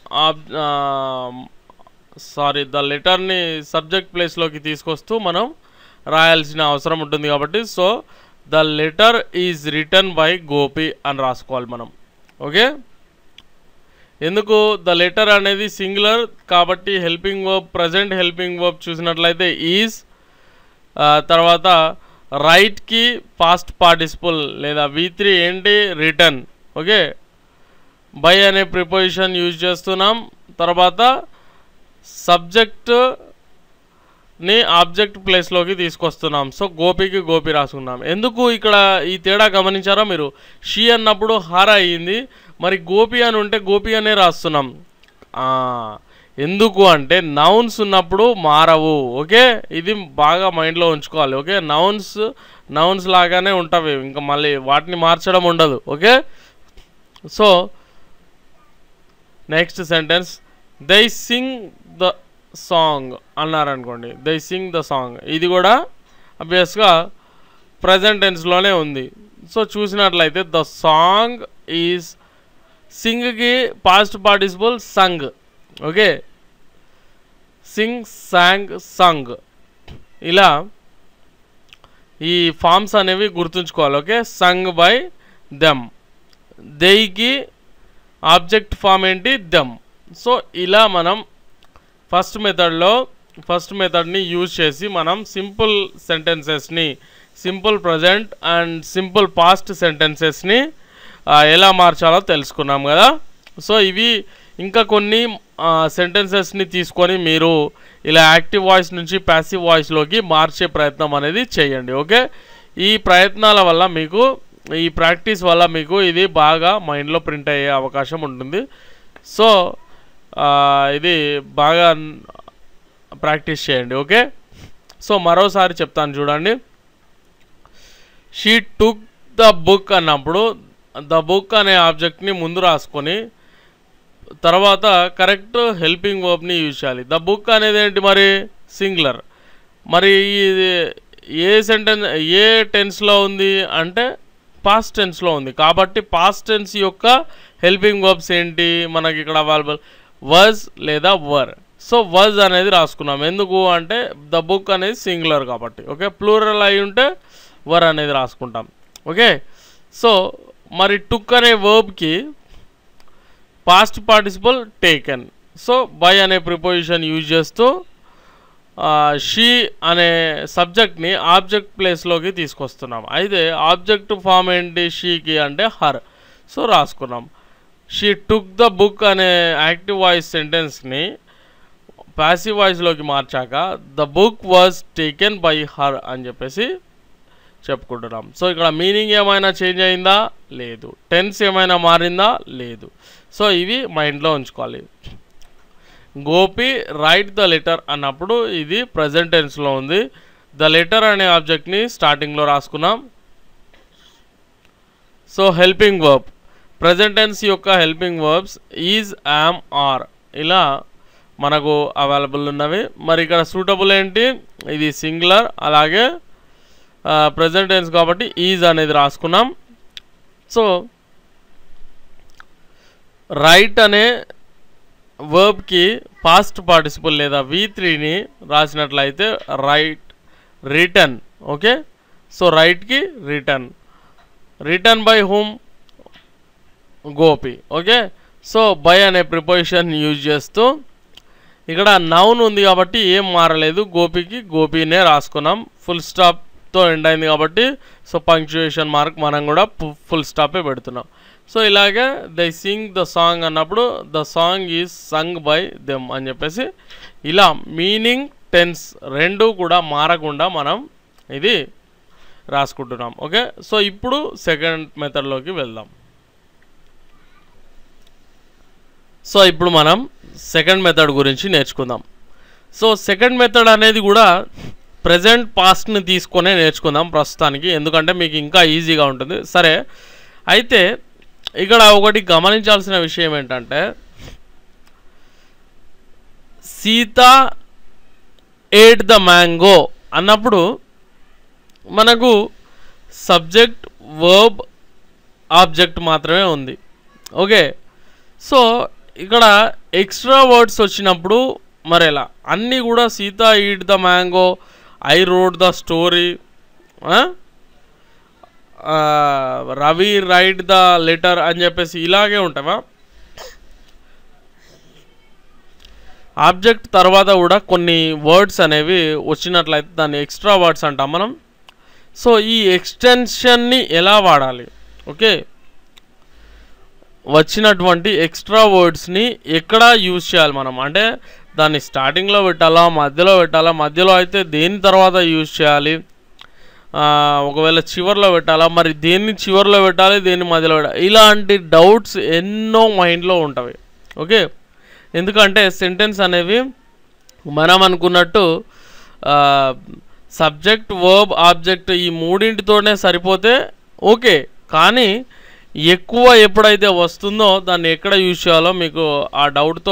Speaker 1: సారీ ద లెటర్ని సబ్జెక్ట్ ప్లేస్లోకి తీసుకొస్తూ మనం రాయాల్సిన అవసరం ఉంటుంది కాబట్టి so the letter is written by Gopi అని రాసుకోవాలి మనం ఓకే ఎందుకు ద లెటర్ అనేది సింగులర్ కాబట్టి helping verb present helping verb చూసినట్లయితే ఈజ్ తర్వాత రైట్కి పాస్ట్ పార్టిసిపుల్ లేదా వి త్రీ ఏంటి రిటర్న్ ఓకే బై అనే ప్రిపోజిషన్ యూజ్ చేస్తున్నాం తర్వాత సబ్జెక్ట్ ని ఆబ్జెక్ట్ ప్లేస్లోకి తీసుకొస్తున్నాం సో గోపికి గోపి రాసుకున్నాం ఎందుకు ఇక్కడ ఈ తేడా గమనించారా మీరు షీ అన్నప్పుడు హార అయ్యింది మరి గోపి అని ఉంటే గోపి అనే రాస్తున్నాం ఆ, ఎందుకు అంటే నౌన్స్ ఉన్నప్పుడు మారవు ఓకే ఇది బాగా మైండ్లో ఉంచుకోవాలి ఓకే నౌన్స్ నౌన్స్ లాగానే ఉంటవి ఇంకా మళ్ళీ వాటిని మార్చడం ఉండదు okay so next sentence they sing the song అన్నారనుకోండి దే సింగ్ ద సాంగ్ ఇది కూడా అబ్వియస్గా ప్రజెంట్ టెన్స్లోనే ఉంది సో చూసినట్లయితే ద సాంగ్ ఈజ్ సింగ్కి past participle sung okay sing song sung ఇలా ఈ ఫామ్స్ అనేవి గుర్తుంచుకోవాలి ఓకే సంగ్ బై దెమ్ దెయ్కి ఆబ్జెక్ట్ ఫామ్ ఏంటి దెమ్ సో ఇలా మనం ఫస్ట్ మెథడ్లో ఫస్ట్ మెథడ్ని యూజ్ చేసి మనం సింపుల్ సెంటెన్సెస్ని simple present and simple past సెంటెన్సెస్ని ఎలా మార్చాలో తెలుసుకున్నాం కదా సో ఇవి ఇంకా కొన్ని సెంటెన్సెస్ని తీసుకొని మీరు ఇలా యాక్టివ్ వాయిస్ నుంచి ప్యాసివ్ వాయిస్లోకి మార్చే ప్రయత్నం అనేది చేయండి ఓకే ఈ ప్రయత్నాల వల్ల మీకు ఈ ప్రాక్టీస్ వల్ల మీకు ఇది బాగా మైండ్లో ప్రింట్ అయ్యే అవకాశం ఉంటుంది సో ఆ, ఇది బాగా ప్రాక్టీస్ చేయండి ఓకే సో మరోసారి చెప్తాను చూడండి షీ టుక్ ద బుక్ అన్నప్పుడు ద బుక్ అనే ఆబ్జెక్ట్ని ముందు రాసుకొని తర్వాత కరెక్ట్ హెల్పింగ్ వర్బ్ని యూజ్ చేయాలి ద బుక్ అనేది ఏంటి మరి సింగులర్ మరి ఇది ఏ సెంటెన్స్ ఏ టెన్స్లో ఉంది అంటే పాస్ట్ టెన్స్లో ఉంది కాబట్టి పాస్ట్ టెన్స్ యొక్క హెల్పింగ్ వర్బ్స్ ఏంటి మనకి ఇక్కడ అవైలబుల్ వాజ్ లేదా వర్ సో వజ్ అనేది రాసుకున్నాం ఎందుకు అంటే ద బుక్ అనేది సింగులర్ కాబట్టి ఓకే ప్లూరల్ అయి ఉంటే వర్ అనేది రాసుకుంటాం ఓకే సో మరి టుక్ అనే వర్బ్కి past participle taken so by అనే ప్రిపోజిషన్ యూజ్ చేస్తూ షీ అనే సబ్జెక్ట్ని ఆబ్జెక్ట్ ప్లేస్లోకి తీసుకొస్తున్నాం అయితే ఆబ్జెక్ట్ ఫామ్ ఏంటి షీకి అంటే హర్ సో రాసుకున్నాం షీ టుక్ ద బుక్ అనే యాక్టివ్ వాయిస్ సెంటెన్స్ని ప్యాసివ్ వాయిస్లోకి మార్చాక the book was taken by her అని చెప్పేసి చెప్పుకుంటున్నాం సో ఇక్కడ మీనింగ్ ఏమైనా చేంజ్ అయిందా లేదు టెన్స్ ఏమైనా మారిందా లేదు సో ఇవి మైండ్లో ఉంచుకోవాలి గోపి రైట్ ద లెటర్ అన్నప్పుడు ఇది ప్రజెంట్ టెన్స్లో ఉంది ద లెటర్ అనే ఆబ్జెక్ట్ని స్టార్టింగ్లో రాసుకున్నాం so helping verb present tense యొక్క helping verbs is am are ఇలా మనకు అవైలబుల్ ఉన్నవి మరి ఇక్కడ సూటబుల్ ఏంటి ఇది సింగులర్ అలాగే ప్రజెంట్ టెన్స్ కాబట్టి ఈజ్ అనేది రాసుకున్నాం సో రైట్ అనే వర్బ్కి పాస్ట్ పార్టిసిపల్ లేదా వి త్రీని రాసినట్లయితే రైట్ రిటర్న్ ఓకే సో రైట్కి written written by home Gopi okay so by అనే ప్రిపోజిషన్ యూజ్ చేస్తూ ఇక్కడ నౌన్ ఉంది కాబట్టి ఏం మారలేదు గోపికి గోపినే రాసుకున్నాం ఫుల్ స్టాప్తో ఎండ్ అయింది కాబట్టి సో పంక్చుయేషన్ మార్క్ మనం కూడా ఫుల్ స్టాపే పెడుతున్నాం సో ఇలాగే దే సింగ్ ద సాంగ్ అన్నప్పుడు the song is sung by them అని చెప్పేసి ఇలా మీనింగ్ టెన్స్ రెండు కూడా మారకుండా మనం ఇది రాసుకుంటున్నాం ఓకే సో ఇప్పుడు సెకండ్ మెథడ్లోకి వెళ్దాం సో ఇప్పుడు మనం సెకండ్ మెథడ్ గురించి నేర్చుకుందాం సో సెకండ్ మెథడ్ అనేది కూడా ప్రజెంట్ పాస్ట్ని తీసుకొనే నేర్చుకుందాం ప్రస్తుతానికి ఎందుకంటే మీకు ఇంకా ఈజీగా ఉంటుంది సరే అయితే ఇక్కడ ఒకటి గమనించాల్సిన విషయం ఏంటంటే సీత ఏట్ ద మ్యాంగో అన్నప్పుడు మనకు సబ్జెక్ట్ వర్బ్ ఆబ్జెక్ట్ మాత్రమే ఉంది ఓకే సో ఇక్కడ ఎక్స్ట్రా వర్డ్స్ వచ్చినప్పుడు మరి ఎలా అన్నీ కూడా Sita eat the mango I read the story Ravi write the letter అని చెప్పేసి ఇలాగే ఉంటావా ఆబ్జెక్ట్ తర్వాత కూడా కొన్ని వర్డ్స్ అనేవి వచ్చినట్లయితే దాన్ని ఎక్స్ట్రా వర్డ్స్ అంటాం మనం సో ఈ ఎక్స్టెన్షన్ని ఎలా వాడాలి ఓకే వచ్చినటువంటి ఎక్స్ట్రా వర్డ్స్ని ఎక్కడ యూజ్ చేయాలి మనం అంటే దాన్ని స్టార్టింగ్లో పెట్టాలా మధ్యలో పెట్టాలా మధ్యలో అయితే దేని తర్వాత యూజ్ చేయాలి ఒకవేళ చివరిలో పెట్టాలా మరి దేన్ని చివరిలో పెట్టాలి దేన్ని మధ్యలో పెట్టాలి ఇలాంటి డౌట్స్ ఎన్నో మైండ్లో ఉంటవి ఓకే ఎందుకంటే సెంటెన్స్ అనేవి మనం అనుకున్నట్టు సబ్జెక్ట్ వర్బ్ ఆబ్జెక్ట్ ఈ మూడింటితోనే సరిపోతే ఓకే కానీ ఎక్కువ ఎప్పుడైతే వస్తుందో దాన్ని ఎక్కడ యూజ్ చేయాలో మీకు ఆ డౌట్తో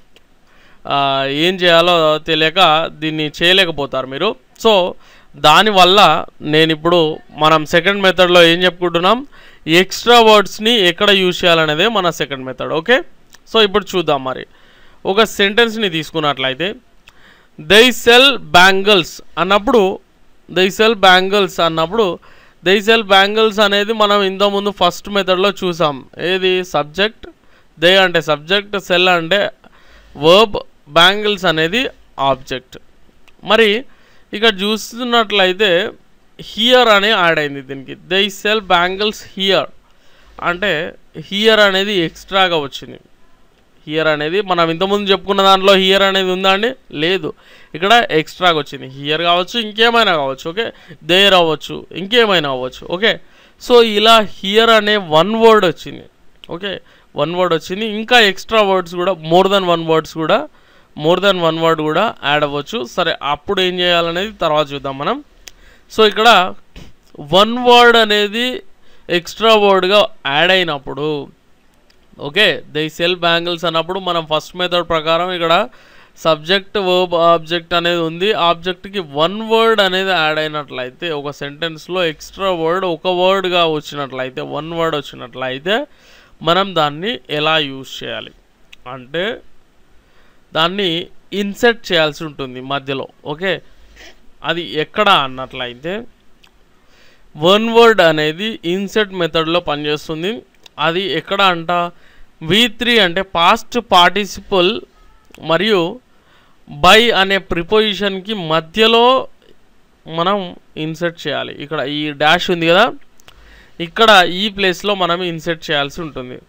Speaker 1: ఏం చేయాలో తెలియక దీన్ని చేయలేకపోతారు మీరు సో దానివల్ల నేను ఇప్పుడు మనం సెకండ్ మెథడ్లో ఏం చెప్పుకుంటున్నాం ఎక్స్ట్రా వర్డ్స్ని ఎక్కడ యూజ్ చేయాలనేదే మన సెకండ్ మెథడ్ ఓకే సో ఇప్పుడు చూద్దాం మరి ఒక సెంటెన్స్ని తీసుకున్నట్లయితే దై సెల్ బ్యాంగిల్స్ అన్నప్పుడు దై సెల్ బ్యాంగిల్స్ అన్నప్పుడు దై సెల్ బ్యాంగిల్స్ అనేది మనం ఇంతకుముందు ఫస్ట్ మెథడ్లో చూసాం ఏది సబ్జెక్ట్ దే అంటే సబ్జెక్ట్ సెల్ అంటే వర్బ్ బ్యాంగిల్స్ అనేది ఆబ్జెక్ట్ మరి ఇక్కడ చూస్తున్నట్లయితే హియర్ అని యాడ్ అయింది దీనికి దే సెల్ బ్యాంగిల్స్ హియర్ అంటే హియర్ అనేది ఎక్స్ట్రాగా వచ్చింది హియర్ అనేది మనం ఇంతకుముందు చెప్పుకున్న దాంట్లో హియర్ అనేది ఉందా అండి లేదు ఇక్కడ ఎక్స్ట్రాగా వచ్చింది హియర్ కావచ్చు ఇంకేమైనా కావచ్చు ఓకే దేర్ అవ్వచ్చు ఇంకేమైనా అవ్వచ్చు ఓకే సో ఇలా హియర్ అనే వన్ వర్డ్ వచ్చింది ఓకే వన్ వర్డ్ వచ్చింది ఇంకా ఎక్స్ట్రా వర్డ్స్ కూడా మోర్ దెన్ వన్ వర్డ్స్ కూడా మోర్ దెన్ వన్ వర్డ్ కూడా యాడ్ అవ్వచ్చు సరే అప్పుడు ఏం చేయాలనేది తర్వాత చూద్దాం మనం సో ఇక్కడ వన్ వర్డ్ అనేది ఎక్స్ట్రా వర్డ్గా యాడ్ అయినప్పుడు ఓకే దే సెల్ బ్యాంగిల్స్ అన్నప్పుడు మనం ఫస్ట్ మెథడ్ ప్రకారం ఇక్కడ సబ్జెక్ట్ వర్బ్ ఆబ్జెక్ట్ అనేది ఉంది ఆబ్జెక్ట్కి వన్ వర్డ్ అనేది యాడ్ అయినట్లయితే ఒక సెంటెన్స్లో ఎక్స్ట్రా వర్డ్ ఒక వర్డ్గా వచ్చినట్లయితే వన్ వర్డ్ వచ్చినట్లయితే మనం దాన్ని ఎలా యూజ్ చేయాలి అంటే దాన్ని ఇన్సెట్ చేయాల్సి ఉంటుంది మధ్యలో ఓకే అది ఎక్కడ అన్నట్లయితే వన్ వర్డ్ అనేది ఇన్సెట్ మెథడ్లో పనిచేస్తుంది అది ఎక్కడ అంట వి త్రీ అంటే పాస్ట్ పార్టిసిపల్ మరియు బై అనే ప్రిపోజిషన్కి మధ్యలో మనం ఇన్సెట్ చేయాలి ఇక్కడ ఈ డాష్ ఉంది కదా ఇక్కడ ఈ ప్లేస్లో మనం ఇన్సెట్ చేయాల్సి ఉంటుంది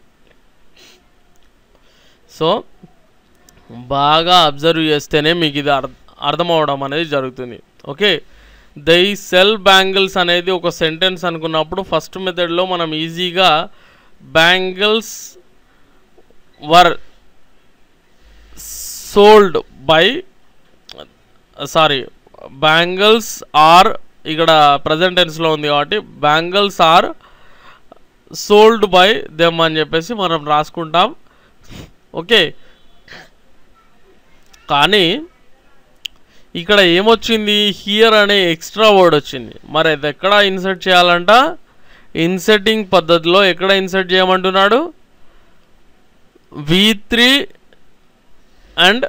Speaker 1: సో బాగా అబ్జర్వ్ చేస్తేనే మీకు ఇది అర్థ అర్థం అవడం అనేది జరుగుతుంది ఓకే దై సెల్ బ్యాంగిల్స్ అనేది ఒక సెంటెన్స్ అనుకున్నప్పుడు ఫస్ట్ మెథడ్లో మనం ఈజీగా bangles were sold by sorry bangles are ఇక్కడ ప్రజెంట్ టెన్స్లో ఉంది కాబట్టి bangles are sold by them అని చెప్పేసి మనం రాసుకుంటాం ఓకే కానీ ఇక్కడ ఏమొచ్చింది హియర్ అనే ఎక్స్ట్రా వర్డ్ వచ్చింది మరి అది ఎక్కడ ఇన్సర్ట్ చేయాలంట ఇన్సెట్టింగ్ పద్ధతిలో ఎక్కడ ఇన్సర్ట్ చేయమంటున్నాడు వి త్రీ అండ్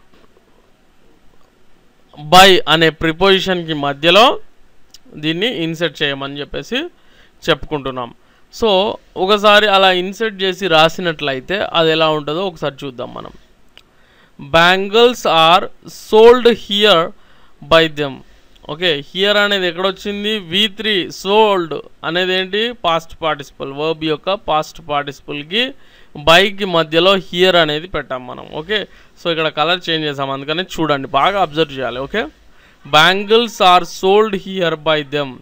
Speaker 1: బై అనే ప్రిపోజిషన్కి మధ్యలో దీన్ని ఇన్సెట్ చేయమని చెప్పేసి చెప్పుకుంటున్నాం సో ఒకసారి అలా ఇన్సెట్ చేసి రాసినట్లయితే అది ఎలా ఉంటుందో ఒకసారి చూద్దాం మనం bangles are sold here by them okay here అనేది ఎక్కడొచ్చింది వి త్రీ సోల్డ్ అనేది ఏంటి పాస్ట్ పార్టిసిపల్ వర్బ్ యొక్క పాస్ట్ పార్టిసిపల్కి బైకి మధ్యలో హియర్ అనేది పెట్టాం మనం ఓకే సో ఇక్కడ కలర్ చేంజ్ చేసాం అందుకని చూడండి బాగా అబ్జర్వ్ చేయాలి okay bangles are sold here by them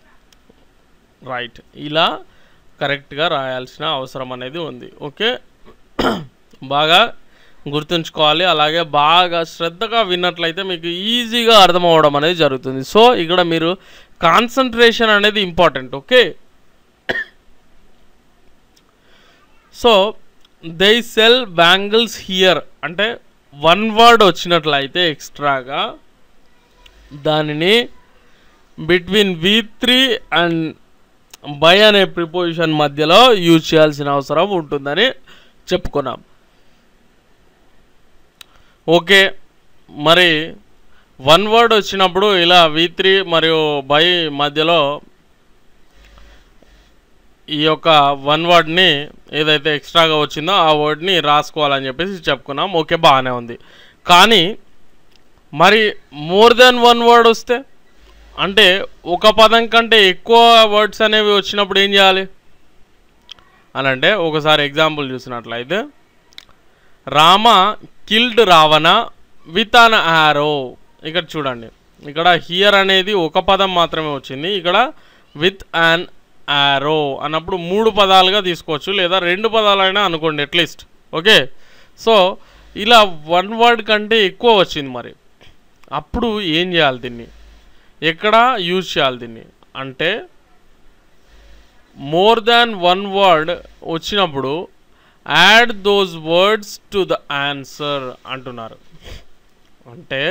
Speaker 1: right ఇలా కరెక్ట్గా రాయాల్సిన అవసరం అనేది ఉంది ఓకే బాగా గుర్తుంచుకోవాలి అలాగే బాగా శ్రద్ధగా విన్నట్లయితే మీకు ఈజీగా అర్థం అవ్వడం అనేది జరుగుతుంది సో ఇక్కడ మీరు కాన్సన్ట్రేషన్ అనేది important okay so they sell bangles here అంటే వన్ వర్డ్ వచ్చినట్లయితే ఎక్స్ట్రాగా దానిని between V three and by అనే ప్రిపోజిషన్ మధ్యలో యూజ్ చేయాల్సిన అవసరం ఉంటుందని చెప్పుకున్నాం ఓకే మరి వన్ వర్డ్ వచ్చినప్పుడు ఇలా వి త్రీ మరియు బై మధ్యలో ఈ యొక్క వన్ వర్డ్ని ఏదైతే ఎక్స్ట్రాగా వచ్చిందో ఆ వర్డ్ని రాసుకోవాలని చెప్పేసి చెప్పుకున్నాం ఓకే బాగానే ఉంది కానీ మరి మోర్ దెన్ వన్ వర్డ్ వస్తే అంటే ఒక పదం కంటే ఎక్కువ వర్డ్స్ అనేవి వచ్చినప్పుడు ఏం చేయాలి అని అంటే ఒకసారి ఎగ్జాంపుల్ చూసినట్లయితే Rama killed Ravana with an arrow ఇక్కడ చూడండి ఇక్కడ హియర్ అనేది ఒక పదం మాత్రమే వచ్చింది ఇక్కడ విత్ అన్ యారో అన్నప్పుడు మూడు పదాలుగా తీసుకోవచ్చు లేదా రెండు పదాలైనా అనుకోండి అట్లీస్ట్ ఓకే సో ఇలా వన్ వర్డ్ కంటే ఎక్కువ వచ్చింది మరి అప్పుడు ఏం చేయాలి దీన్ని ఎక్కడ యూజ్ చేయాలి దీన్ని అంటే మోర్ దాన్ వన్ వర్డ్ వచ్చినప్పుడు add those words to the answer అంటున్నారు అంటే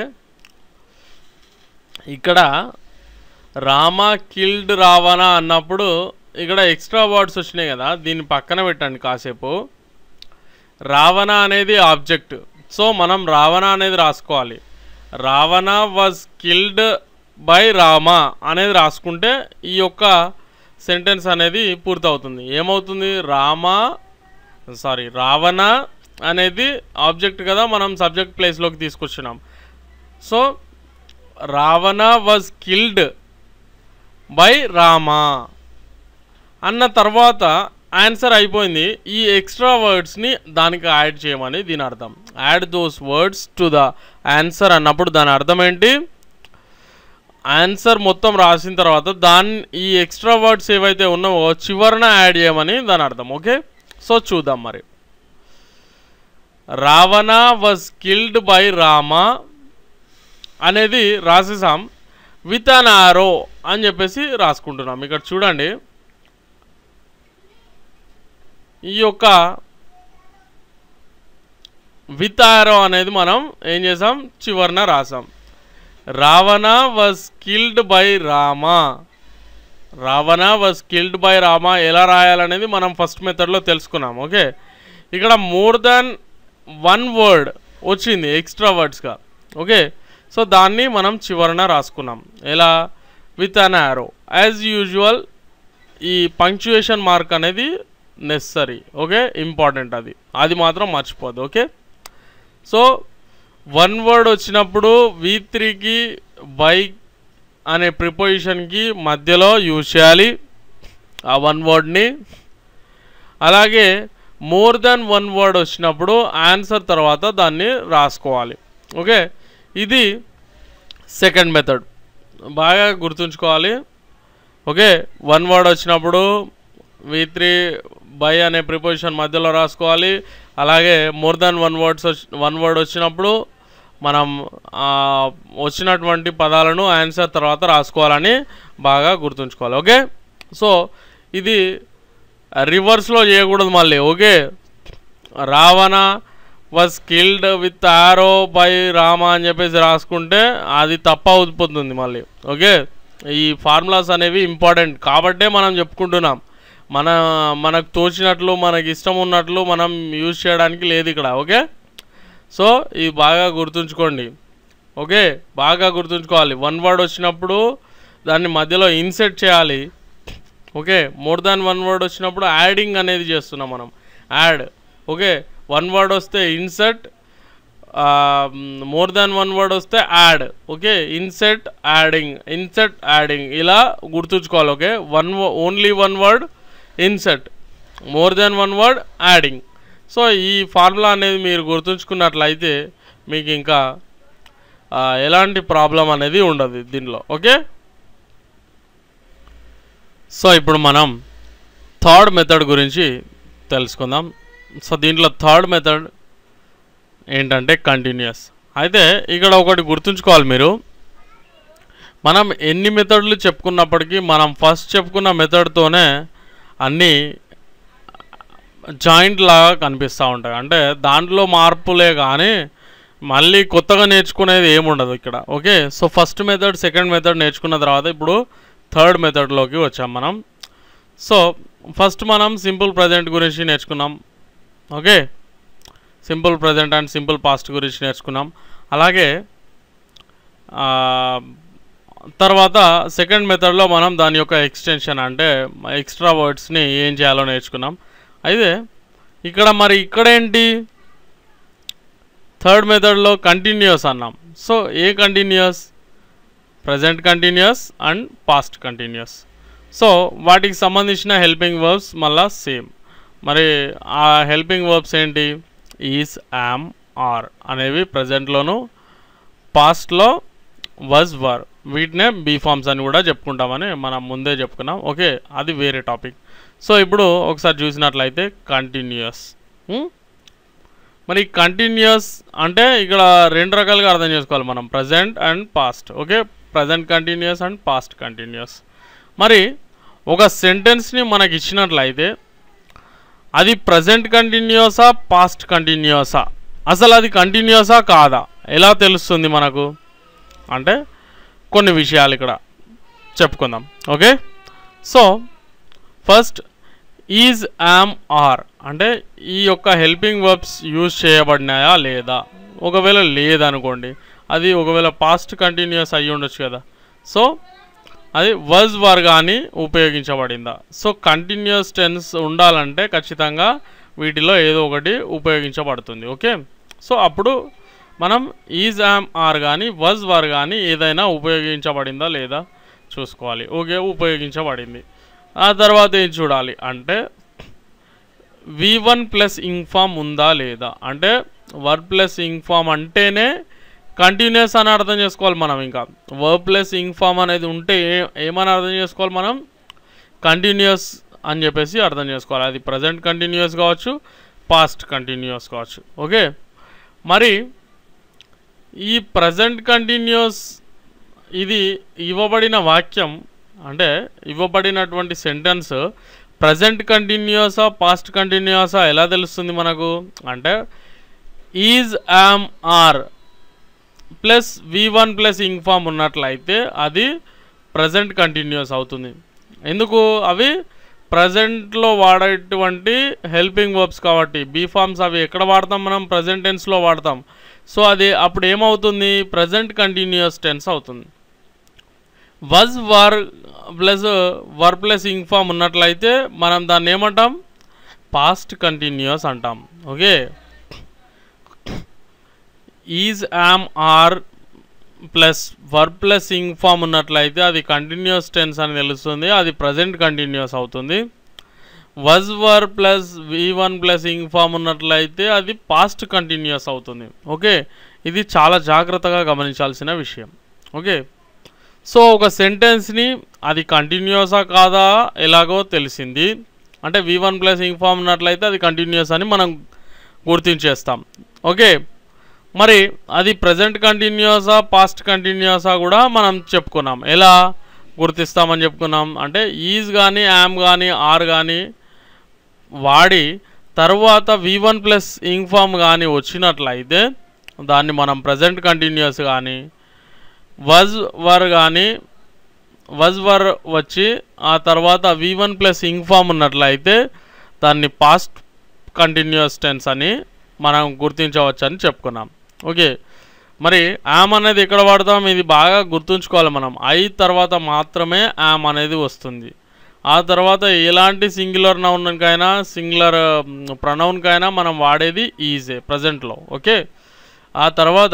Speaker 1: ఇక్కడ రామ కిల్డ్ రావణ అన్నప్పుడు ఇక్కడ ఎక్స్ట్రా వర్డ్స్ వచ్చినాయి కదా దీన్ని పక్కన పెట్టండి కాసేపు రావణ అనేది ఆబ్జెక్ట్ సో మనం రావణ అనేది రాసుకోవాలి Ravana was killed by Rama అనేది రాసుకుంటే ఈ యొక్క సెంటెన్స్ అనేది పూర్తవుతుంది ఏమవుతుంది రామ సారీ రావణ అనేది ఆబ్జెక్ట్ కదా మనం సబ్జెక్ట్ ప్లేస్లోకి తీసుకొచ్చినాం so Ravana was killed by Rama అన్న తర్వాత ఆన్సర్ అయిపోయింది ఈ ఎక్స్ట్రా వర్డ్స్ని దానికి యాడ్ చేయమని దీని అర్థం add those words to the answer అన్నప్పుడు దాని అర్థం ఏంటి ఆన్సర్ మొత్తం రాసిన తర్వాత దాన్ని ఈ ఎక్స్ట్రా వర్డ్స్ ఏవైతే ఉన్నావో చివరన యాడ్ చేయమని దాని అర్థం ఓకే సో చూద్దాం మరి Ravana was killed by Rama అనేది రాసేసాం విత్ అన్ ఆరో అని చెప్పేసి రాసుకుంటున్నాం ఇక్కడ చూడండి ఈ యొక్క విత్ ఆరో అనేది మనం ఏం చేసాం చివరన రాసాం Ravana was killed by Rama Ravana was killed by Rama ఎలా రాయాలనేది మనం ఫస్ట్ మెథడ్లో తెలుసుకున్నాం ఓకే ఇక్కడ మోర్ దాన్ వన్ వర్డ్ వచ్చింది ఎక్స్ట్రా వర్డ్స్గా ఓకే సో దాన్ని మనం చివరన రాసుకున్నాం ఎలా with an arrow as usual ఈ పంక్చుయేషన్ మార్క్ అనేది నెసరీ ఓకే ఇంపార్టెంట్ అది అది మాత్రం మర్చిపోదు ఓకే సో వన్ వర్డ్ వచ్చినప్పుడు వి త్రీకి బై అనే ప్రిపోజిషన్కి మధ్యలో యూజ్ చేయాలి ఆ వన్ వర్డ్ని అలాగే మోర్ దెన్ వన్ వర్డ్ వచ్చినప్పుడు ఆన్సర్ తర్వాత దాన్ని రాసుకోవాలి ఓకే ఇది సెకండ్ మెథడ్ బాగా గుర్తుంచుకోవాలి ఓకే వన్ వర్డ్ వచ్చినప్పుడు వి త్రీ బై అనే ప్రిపోజిషన్ మధ్యలో రాసుకోవాలి అలాగే more than one words one word వచ్చినప్పుడు మనం ఆ, వచ్చినటువంటి పదాలను ఆన్సర్ తర్వాత రాసుకోవాలని బాగా గుర్తుంచుకోవాలి ఓకే సో ఇది రివర్స్లో చేయకూడదు మళ్ళీ okay Ravana was killed with arrow by Rama అని చెప్పేసి రాసుకుంటే అది తప్ప అవుతుంది మళ్ళీ ఓకే ఈ ఫార్ములాస్ అనేవి ఇంపార్టెంట్ కాబట్టే మనం చెప్పుకుంటున్నాం మన మనకు తోచినట్లు మనకి ఇష్టం ఉన్నట్లు మనం యూజ్ చేయడానికి లేదు ఇక్కడ ఓకే సో ఇది బాగా గుర్తుంచుకోండి ఓకే బాగా గుర్తుంచుకోవాలి వన్ వర్డ్ వచ్చినప్పుడు దాన్ని మధ్యలో ఇన్సెట్ చేయాలి okay more than one word వచ్చినప్పుడు యాడింగ్ అనేది చేస్తున్నాం మనం యాడ్ ఓకే వన్ వర్డ్ వస్తే insert more than one word వస్తే add okay insert adding insert adding ఇలా గుర్తుంచుకోవాలి okay one only one word insert more than one word adding so ఈ ఫార్ములా అనేది మీరు గుర్తుంచుకున్నట్లయితే మీకు ఇంకా ఆ, ఎలాంటి ప్రాబ్లం అనేది ఉండదు దీనిలో ఓకే సో ఇప్పుడు మనం థర్డ్ మెథడ్ గురించి తెలుసుకుందాం సో దీంట్లో థర్డ్ మెథడ్ ఏంటంటే కంటిన్యూస్ అయితే ఇక్కడ ఒకటి గుర్తుంచుకోవాలి మీరు మనం ఎన్ని మెథడ్లు చెప్పుకున్నప్పటికీ మనం ఫస్ట్ చెప్పుకున్న మెథడ్తోనే అన్నీ జాయింట్ లాగా కనిపిస్తూ ఉంటాయి అంటే దాంట్లో మార్పులే కానీ మళ్ళీ కొత్తగా నేర్చుకునేది ఏముండదు ఇక్కడ okay so first method second method నేర్చుకున్న తర్వాత ఇప్పుడు థర్డ్ మెథడ్లోకి వచ్చాం మనం సో ఫస్ట్ మనం సింపుల్ ప్రజెంట్ గురించి నేర్చుకున్నాం okay simple present and simple past గురించి నేర్చుకున్నాం అలాగే ఆ, తర్వాత సెకండ్ మెథడ్లో మనం దాని యొక్క ఎక్స్టెన్షన్ అంటే ఎక్స్ట్రా వర్డ్స్ని ఏం చేయాలో నేర్చుకున్నాం అయితే ఇక్కడ మరి ఇక్కడేంటి థర్డ్ మెథడ్లో కంటిన్యూస్ అన్నాం సో ఏ continuous present continuous and past continuous so వాటికి సంబంధించిన హెల్పింగ్ వర్బ్స్ మళ్ళా సేమ్ మరి ఆ హెల్పింగ్ వర్బ్స్ ఏంటి ఈజ్ యామ్ ఆర్ అనేవి ప్రజెంట్లోను పాస్ట్లో వజ్ వర్ వీటినే బీ ఫార్మ్స్ అని కూడా చెప్పుకుంటామని మనం ముందే చెప్పుకున్నాం ఓకే అది వేరే టాపిక్ సో ఇప్పుడు ఒకసారి చూసినట్లయితే కంటిన్యూస్ మరి కంటిన్యూస్ అంటే ఇక్కడ రెండు రకాలుగా అర్థం చేసుకోవాలి మనం present and past okay present continuous and past continuous మరి ఒక సెంటెన్స్ని మనకి ఇచ్చినట్లయితే అది ప్రజెంట్ కంటిన్యూసా పాస్ట్ కంటిన్యూసా అసలు అది కంటిన్యూసా కాదా ఎలా తెలుస్తుంది మనకు అంటే కొన్ని విషయాలు ఇక్కడ చెప్పుకుందాం okay so first is am are అంటే ఈ యొక్క హెల్పింగ్ వర్బ్స్ యూజ్ చేయబడినాయా లేదా ఒకవేళ లేదనుకోండి అది ఒకవేళ పాస్ట్ కంటిన్యూస్ అయ్యి ఉండొచ్చు కదా సో అది వజ్ వర్ కానీ ఉపయోగించబడిందా సో కంటిన్యూస్ టెన్స్ ఉండాలంటే ఖచ్చితంగా వీటిలో ఏదో ఒకటి ఉపయోగించబడుతుంది ఓకే సో అప్పుడు మనం ఈజ్ యామ్ ఆర్ కానీ వజ్ వర్ కానీ ఏదైనా ఉపయోగించబడిందా లేదా చూసుకోవాలి ఓకే ఉపయోగించబడింది ఆ తర్వాత ఏం చూడాలి అంటే వి వన్ ప్లస్ ఇంఫామ్ ఉందా లేదా అంటే వర్ ప్లస్ ఇంఫామ్ అంటేనే కంటిన్యూస్ అని అర్థం చేసుకోవాలి మనం ఇంకా వర్ ప్లస్ ఇంఫామ్ అనేది ఉంటే ఏ ఏమని అర్థం చేసుకోవాలి మనం కంటిన్యూస్ అని చెప్పేసి అర్థం చేసుకోవాలి అది ప్రజెంట్ కంటిన్యూస్ కావచ్చు పాస్ట్ కంటిన్యూస్ కావచ్చు ఓకే మరి ఈ ప్రజెంట్ కంటిన్యూస్ ఇది ఇవ్వబడిన వాక్యం అంటే ఇవ్వబడినటువంటి సెంటెన్స్ ప్రజెంట్ కంటిన్యూసా పాస్ట్ కంటిన్యూసా ఎలా తెలుస్తుంది మనకు అంటే is am are plus V one plus ing form ఉన్నట్లయితే అది ప్రజెంట్ కంటిన్యూస్ అవుతుంది ఎందుకు అవి ప్రజెంట్లో వాడేటువంటి హెల్పింగ్ వర్బ్స్ కాబట్టి బీ ఫార్మ్స్ అవి ఎక్కడ వాడతాం మనం ప్రజెంట్ టెన్స్లో వాడతాం సో అది అప్పుడు ఏమవుతుంది ప్రజెంట్ కంటిన్యూస్ టెన్స్ అవుతుంది was were plus verb plus ing form ఉన్నట్లయితే మనం దాన్ని ఏమంటాం పాస్ట్ కంటిన్యూస్ అంటాం okay is am are plus verb plus ing form ఉన్నట్లయితే అది కంటిన్యూస్ టెన్స్ అని తెలుస్తుంది అది ప్రజెంట్ కంటిన్యూస్ అవుతుంది was were plus V one plus ing form ఉన్నట్లయితే అది పాస్ట్ కంటిన్యూస్ అవుతుంది ఓకే ఇది చాలా జాగ్రత్తగా గమనించాల్సిన విషయం ఓకే సో ఒక సెంటెన్స్ని అది కంటిన్యూసా కాదా ఎలాగో తెలిసింది అంటే V one plus ing form ఉన్నట్లయితే అది కంటిన్యూస్ అని మనం గుర్తించేస్తాం ఓకే మరి అది ప్రజెంట్ కంటిన్యూసా పాస్ట్ కంటిన్యూసా కూడా మనం చెప్పుకున్నాం ఎలా గుర్తిస్తామని చెప్పుకున్నాం అంటే ఈజ్ కానీ యామ్ కానీ ఆర్ కానీ వాడి తర్వాత V one plus ing form కానీ వచ్చినట్లయితే దాన్ని మనం ప్రజెంట్ కంటిన్యూస్ కానీ వజ్ వర్ కానీ వజ్ వర్ వచ్చి ఆ తర్వాత V one plus ing form ఉన్నట్లయితే దాన్ని పాస్ట్ కంటిన్యూస్ టెన్స్ అని మనం గుర్తించవచ్చు అని చెప్పుకున్నాం ఓకే మరి యామ్ అనేది ఎక్కడ వాడతాం ఇది బాగా గుర్తుంచుకోవాలి మనం ఐ తర్వాత మాత్రమే యామ్ అనేది వస్తుంది ఆ తర్వాత ఎలాంటి సింగులర్ నౌన్కైనా సింగులర్ ప్రొనౌన్కైనా మనం వాడేది ఈజే ప్రజెంట్లో ఓకే ఆ తర్వాత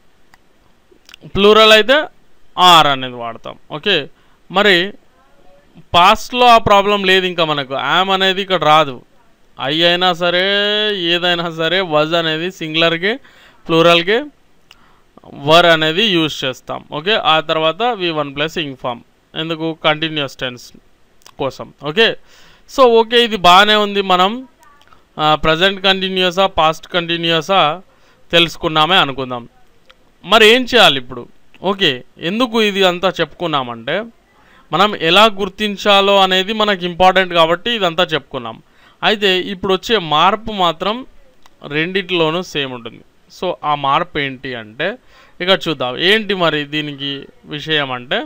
Speaker 1: ప్లూరల్ అయితే ఆర్ అనేది వాడతాం ఓకే మరి పాస్ట్లో ఆ ప్రాబ్లం లేదు ఇంకా మనకు యామ్ అనేది ఇక్కడ రాదు ఐ అయినా సరే ఏదైనా సరే వజ్ అనేది సింగులర్కి ప్లూరల్కి వర్ అనేది యూజ్ చేస్తాం ఓకే ఆ తర్వాత V one plus ing form ఎందుకు కంటిన్యూస్ టెన్స్ కోసం ఓకే సో ఓకే ఇది బాగానే ఉంది మనం ప్రజెంట్ కంటిన్యూసా పాస్ట్ కంటిన్యూసా తెలుసుకున్నామే అనుకుందాం మరి ఏం చేయాలి ఇప్పుడు ఓకే ఎందుకు ఇది అంతా చెప్పుకున్నామంటే మనం ఎలా గుర్తించాలో అనేది మనకి ఇంపార్టెంట్ కాబట్టి ఇదంతా చెప్పుకున్నాం అయితే ఇప్పుడు వచ్చే మార్పు మాత్రం రెండిట్లోనూ సేమ్ ఉంటుంది సో ఆ మార్పు ఏంటి అంటే ఇక్కడ చూద్దాం ఏంటి మరి దీనికి విషయం అంటే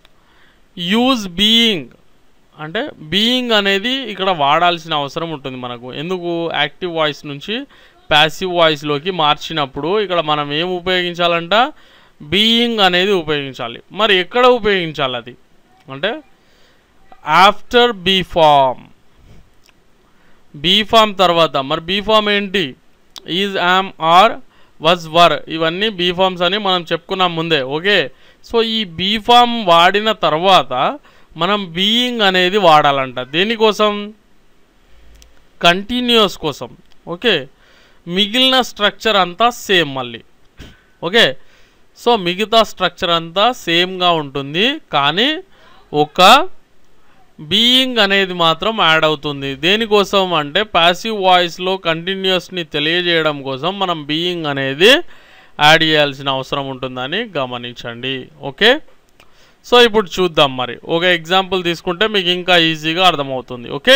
Speaker 1: యూజ్ బీయింగ్ అంటే బీయింగ్ అనేది ఇక్కడ వాడాల్సిన అవసరం ఉంటుంది మనకు ఎందుకు యాక్టివ్ వాయిస్ నుంచి ప్యాసివ్ వాయిస్లోకి మార్చినప్పుడు ఇక్కడ మనం ఏం ఉపయోగించాలంట బీయింగ్ అనేది ఉపయోగించాలి మరి ఎక్కడ ఉపయోగించాలి అది అంటే after be form be form తర్వాత మరి బీ ఫామ్ ఏంటి is am are was were ఇవన్నీ బీ ఫామ్స్ అని మనం చెప్పుకున్నాం ముందే ఓకే సో ఈ బీ ఫామ్ వాడిన తర్వాత మనం బీయింగ్ అనేది వాడాలంట దేనికోసం కంటిన్యూస్ కోసం ఓకే మిగిలిన స్ట్రక్చర్ అంతా సేమ్ మళ్ళీ ఓకే సో మిగతా స్ట్రక్చర్ అంతా సేమ్గా ఉంటుంది కానీ ఒక బీయింగ్ అనేది మాత్రం యాడ్ అవుతుంది దేనికోసం అంటే ప్యాసివ్ వాయిస్లో కంటిన్యూస్ని తెలియజేయడం కోసం మనం బీయింగ్ అనేది యాడ్ చేయాల్సిన అవసరం ఉంటుందని గమనించండి ఓకే సో ఇప్పుడు చూద్దాం మరి ఒక ఎగ్జాంపుల్ తీసుకుంటే మీకు ఇంకా ఈజీగా అర్థమవుతుంది okay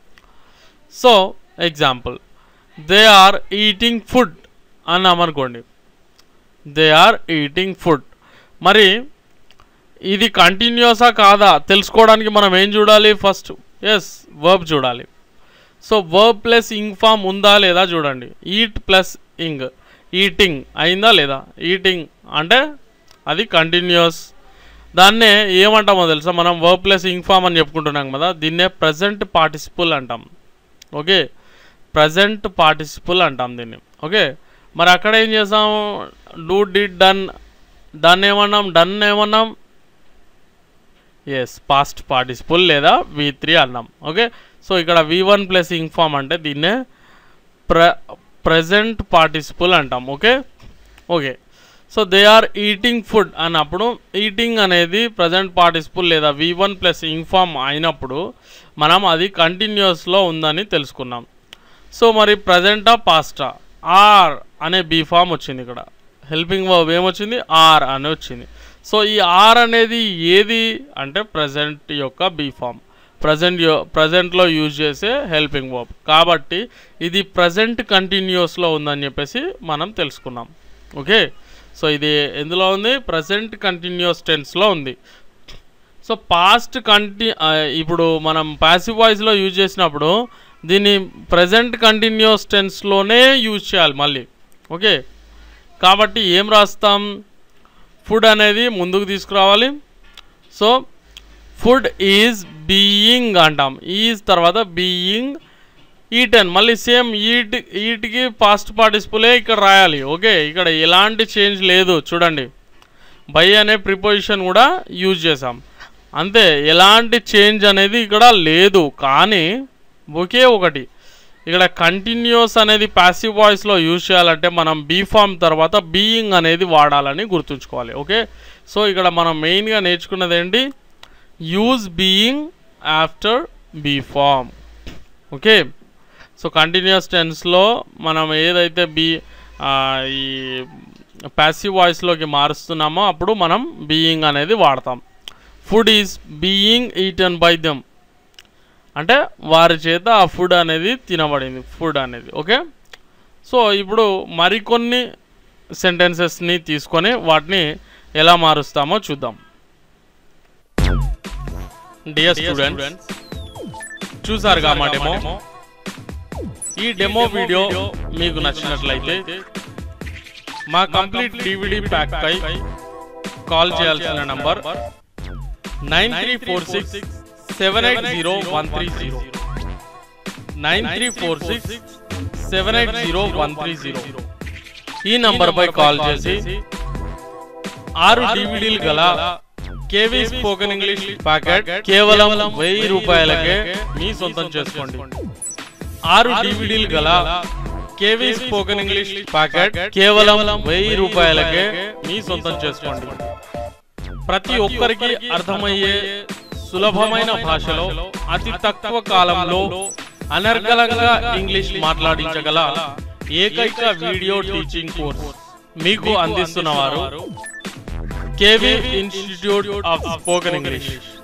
Speaker 1: so example they are eating food అన్నామనుకోండి దే ఆర్ ఈటింగ్ ఫుడ్ మరి ఇది కంటిన్యూసా కాదా తెలుసుకోవడానికి మనం ఏం చూడాలి ఫస్ట్ ఎస్ వర్బ్ చూడాలి so verb plus ing form ఉందా లేదా చూడండి ఈట్ ప్లస్ ఇంగ్ ఈటింగ్ అయిందా లేదా ఈటింగ్ అంటే అది కంటిన్యూస్ దాన్నే ఏమంటామో తెలుసా మనం వర్బ్ ప్లస్ ఇంగ్ ఫామ్ అని చెప్పుకుంటున్నాం కదా దీన్నే ప్రజెంట్ పార్టిసిపుల్ అంటాం ఓకే ప్రజెంట్ పార్టిసిపుల్ అంటాం దీన్ని ఓకే మరి అక్కడ ఏం చేసాం డూ డిడ్ డన్ డన్ ఏమన్నాం డన్ ఏమన్నాం ఎస్ పాస్ట్ పార్టిసిపుల్ లేదా వి త్రీ అన్నాం ఓకే సో ఇక్కడ వి వన్ ప్లస్ ఇన్ఫామ్ అంటే దీన్నే ప్ర ప్రజెంట్ పార్టిసిపుల్ అంటాం okay okay so they are eating food అన్నప్పుడు ఈటింగ్ అనేది ప్రజెంట్ పార్టిసిపుల్ లేదా వి వన్ ప్లస్ ఇన్ఫామ్ అయినప్పుడు మనం అది కంటిన్యూస్లో ఉందని తెలుసుకున్నాం సో మరి ప్రజెంటా పాస్టా ఆర్ అనే బీ ఫామ్ వచ్చింది ఇక్కడ హెల్పింగ్ వర్బ్ ఏమొచ్చింది ఆర్ అని వచ్చింది సో ఈ ఆర్ అనేది ఏది అంటే ప్రజెంట్ యొక్క బీ ఫామ్ ప్రజెంట్ ప్రజెంట్లో యూజ్ చేసే హెల్పింగ్ వర్బ్ కాబట్టి ఇది ప్రజెంట్ కంటిన్యూస్లో ఉందని చెప్పేసి మనం తెలుసుకున్నాం ఓకే సో ఇది ఎందులో ఉంది ప్రజెంట్ కంటిన్యూస్ టెన్స్లో ఉంది సో సో పాస్ట్ కంటి ఆ, ఇప్పుడు మనం పాసివ్ వాయిస్లో యూజ్ చేసినప్పుడు దీన్ని ప్రజెంట్ కంటిన్యూస్ టెన్స్లోనే యూజ్ చేయాలి మళ్ళీ ఓకే కాబట్టి ఏం రాస్తాం ఫుడ్ అనేది ముందుకు తీసుకురావాలి సో ఫుడ్ ఈజ్ బీయింగ్ అంటాం ఈజ్ తర్వాత బీయింగ్ ఈటెన్ మళ్ళీ సేమ్ ఈట్ ఈట్కి పాస్ట్ పార్టిసిపులే ఇక్కడ రాయాలి ఓకే ఇక్కడ ఎలాంటి చేంజ్ లేదు చూడండి బై అనే ప్రిపోజిషన్ కూడా యూజ్ చేసాం అంతే ఎలాంటి చేంజ్ అనేది ఇక్కడ లేదు కానీ ఒకే ఒకటి ఇక్కడ కంటిన్యూస్ అనేది ప్యాసివ్ వాయిస్లో యూజ్ చేయాలంటే మనం బీ ఫామ్ తర్వాత బీయింగ్ అనేది వాడాలని గుర్తుంచుకోవాలి ఓకే సో ఇక్కడ మనం మెయిన్గా నేర్చుకున్నది ఏంటి use being after be form okay so continuous టెన్స్లో మనం ఏదైతే బీ ఈ ప్యాసివ్ వాయిస్లోకి మారుస్తున్నామో అప్పుడు మనం బీయింగ్ అనేది వాడతాం food is being eaten by them అంటే వారి చేత ఆ ఫుడ్ అనేది తినబడింది ఫుడ్ అనేది ఓకే సో ఇప్పుడు మరికొన్ని సెంటెన్సెస్ని తీసుకొని వాటిని ఎలా మారుస్తామో చూద్దాం డియర్ స్టూడెంట్స్ చూసారుగా మా డెమో ఈ డెమో వీడియో మీకు నచ్చినట్లయితే మా కంప్లీట్ డివిడి ప్యాక్ పై కాల్ చేయాల్సిన number nine three four six seven eight zero one three zero nine three four six seven eight zero one three zero ఈ నంబర్ పై కాల్ చేసి ఆరు డివిడీలు గల కేవీ స్పోకెన్ ఇంగ్లీష్ ప్యాకెట్ కేవలం వెయ్యి రూపాయలకే మీ సొంతం చేసుకోండి ఆరు డివిడీలు గల కేవీ స్పోకెన్ ఇంగ్లీష్ ప్యాకెట్ కేవలం వెయ్యి రూపాయలకే మీ సొంతం చేసుకోండి ప్రతి ఒక్కరికి అర్థమయ్యే సులభమైన భాషలో అతి తక్కువ కాలంలో అనర్గళంగా ఇంగ్లీష్ మాట్లాడించగల ఏకైక వీడియో టీచింగ్ కోర్స్ మీకు అందిస్తున్నవారు KV institute of spoken English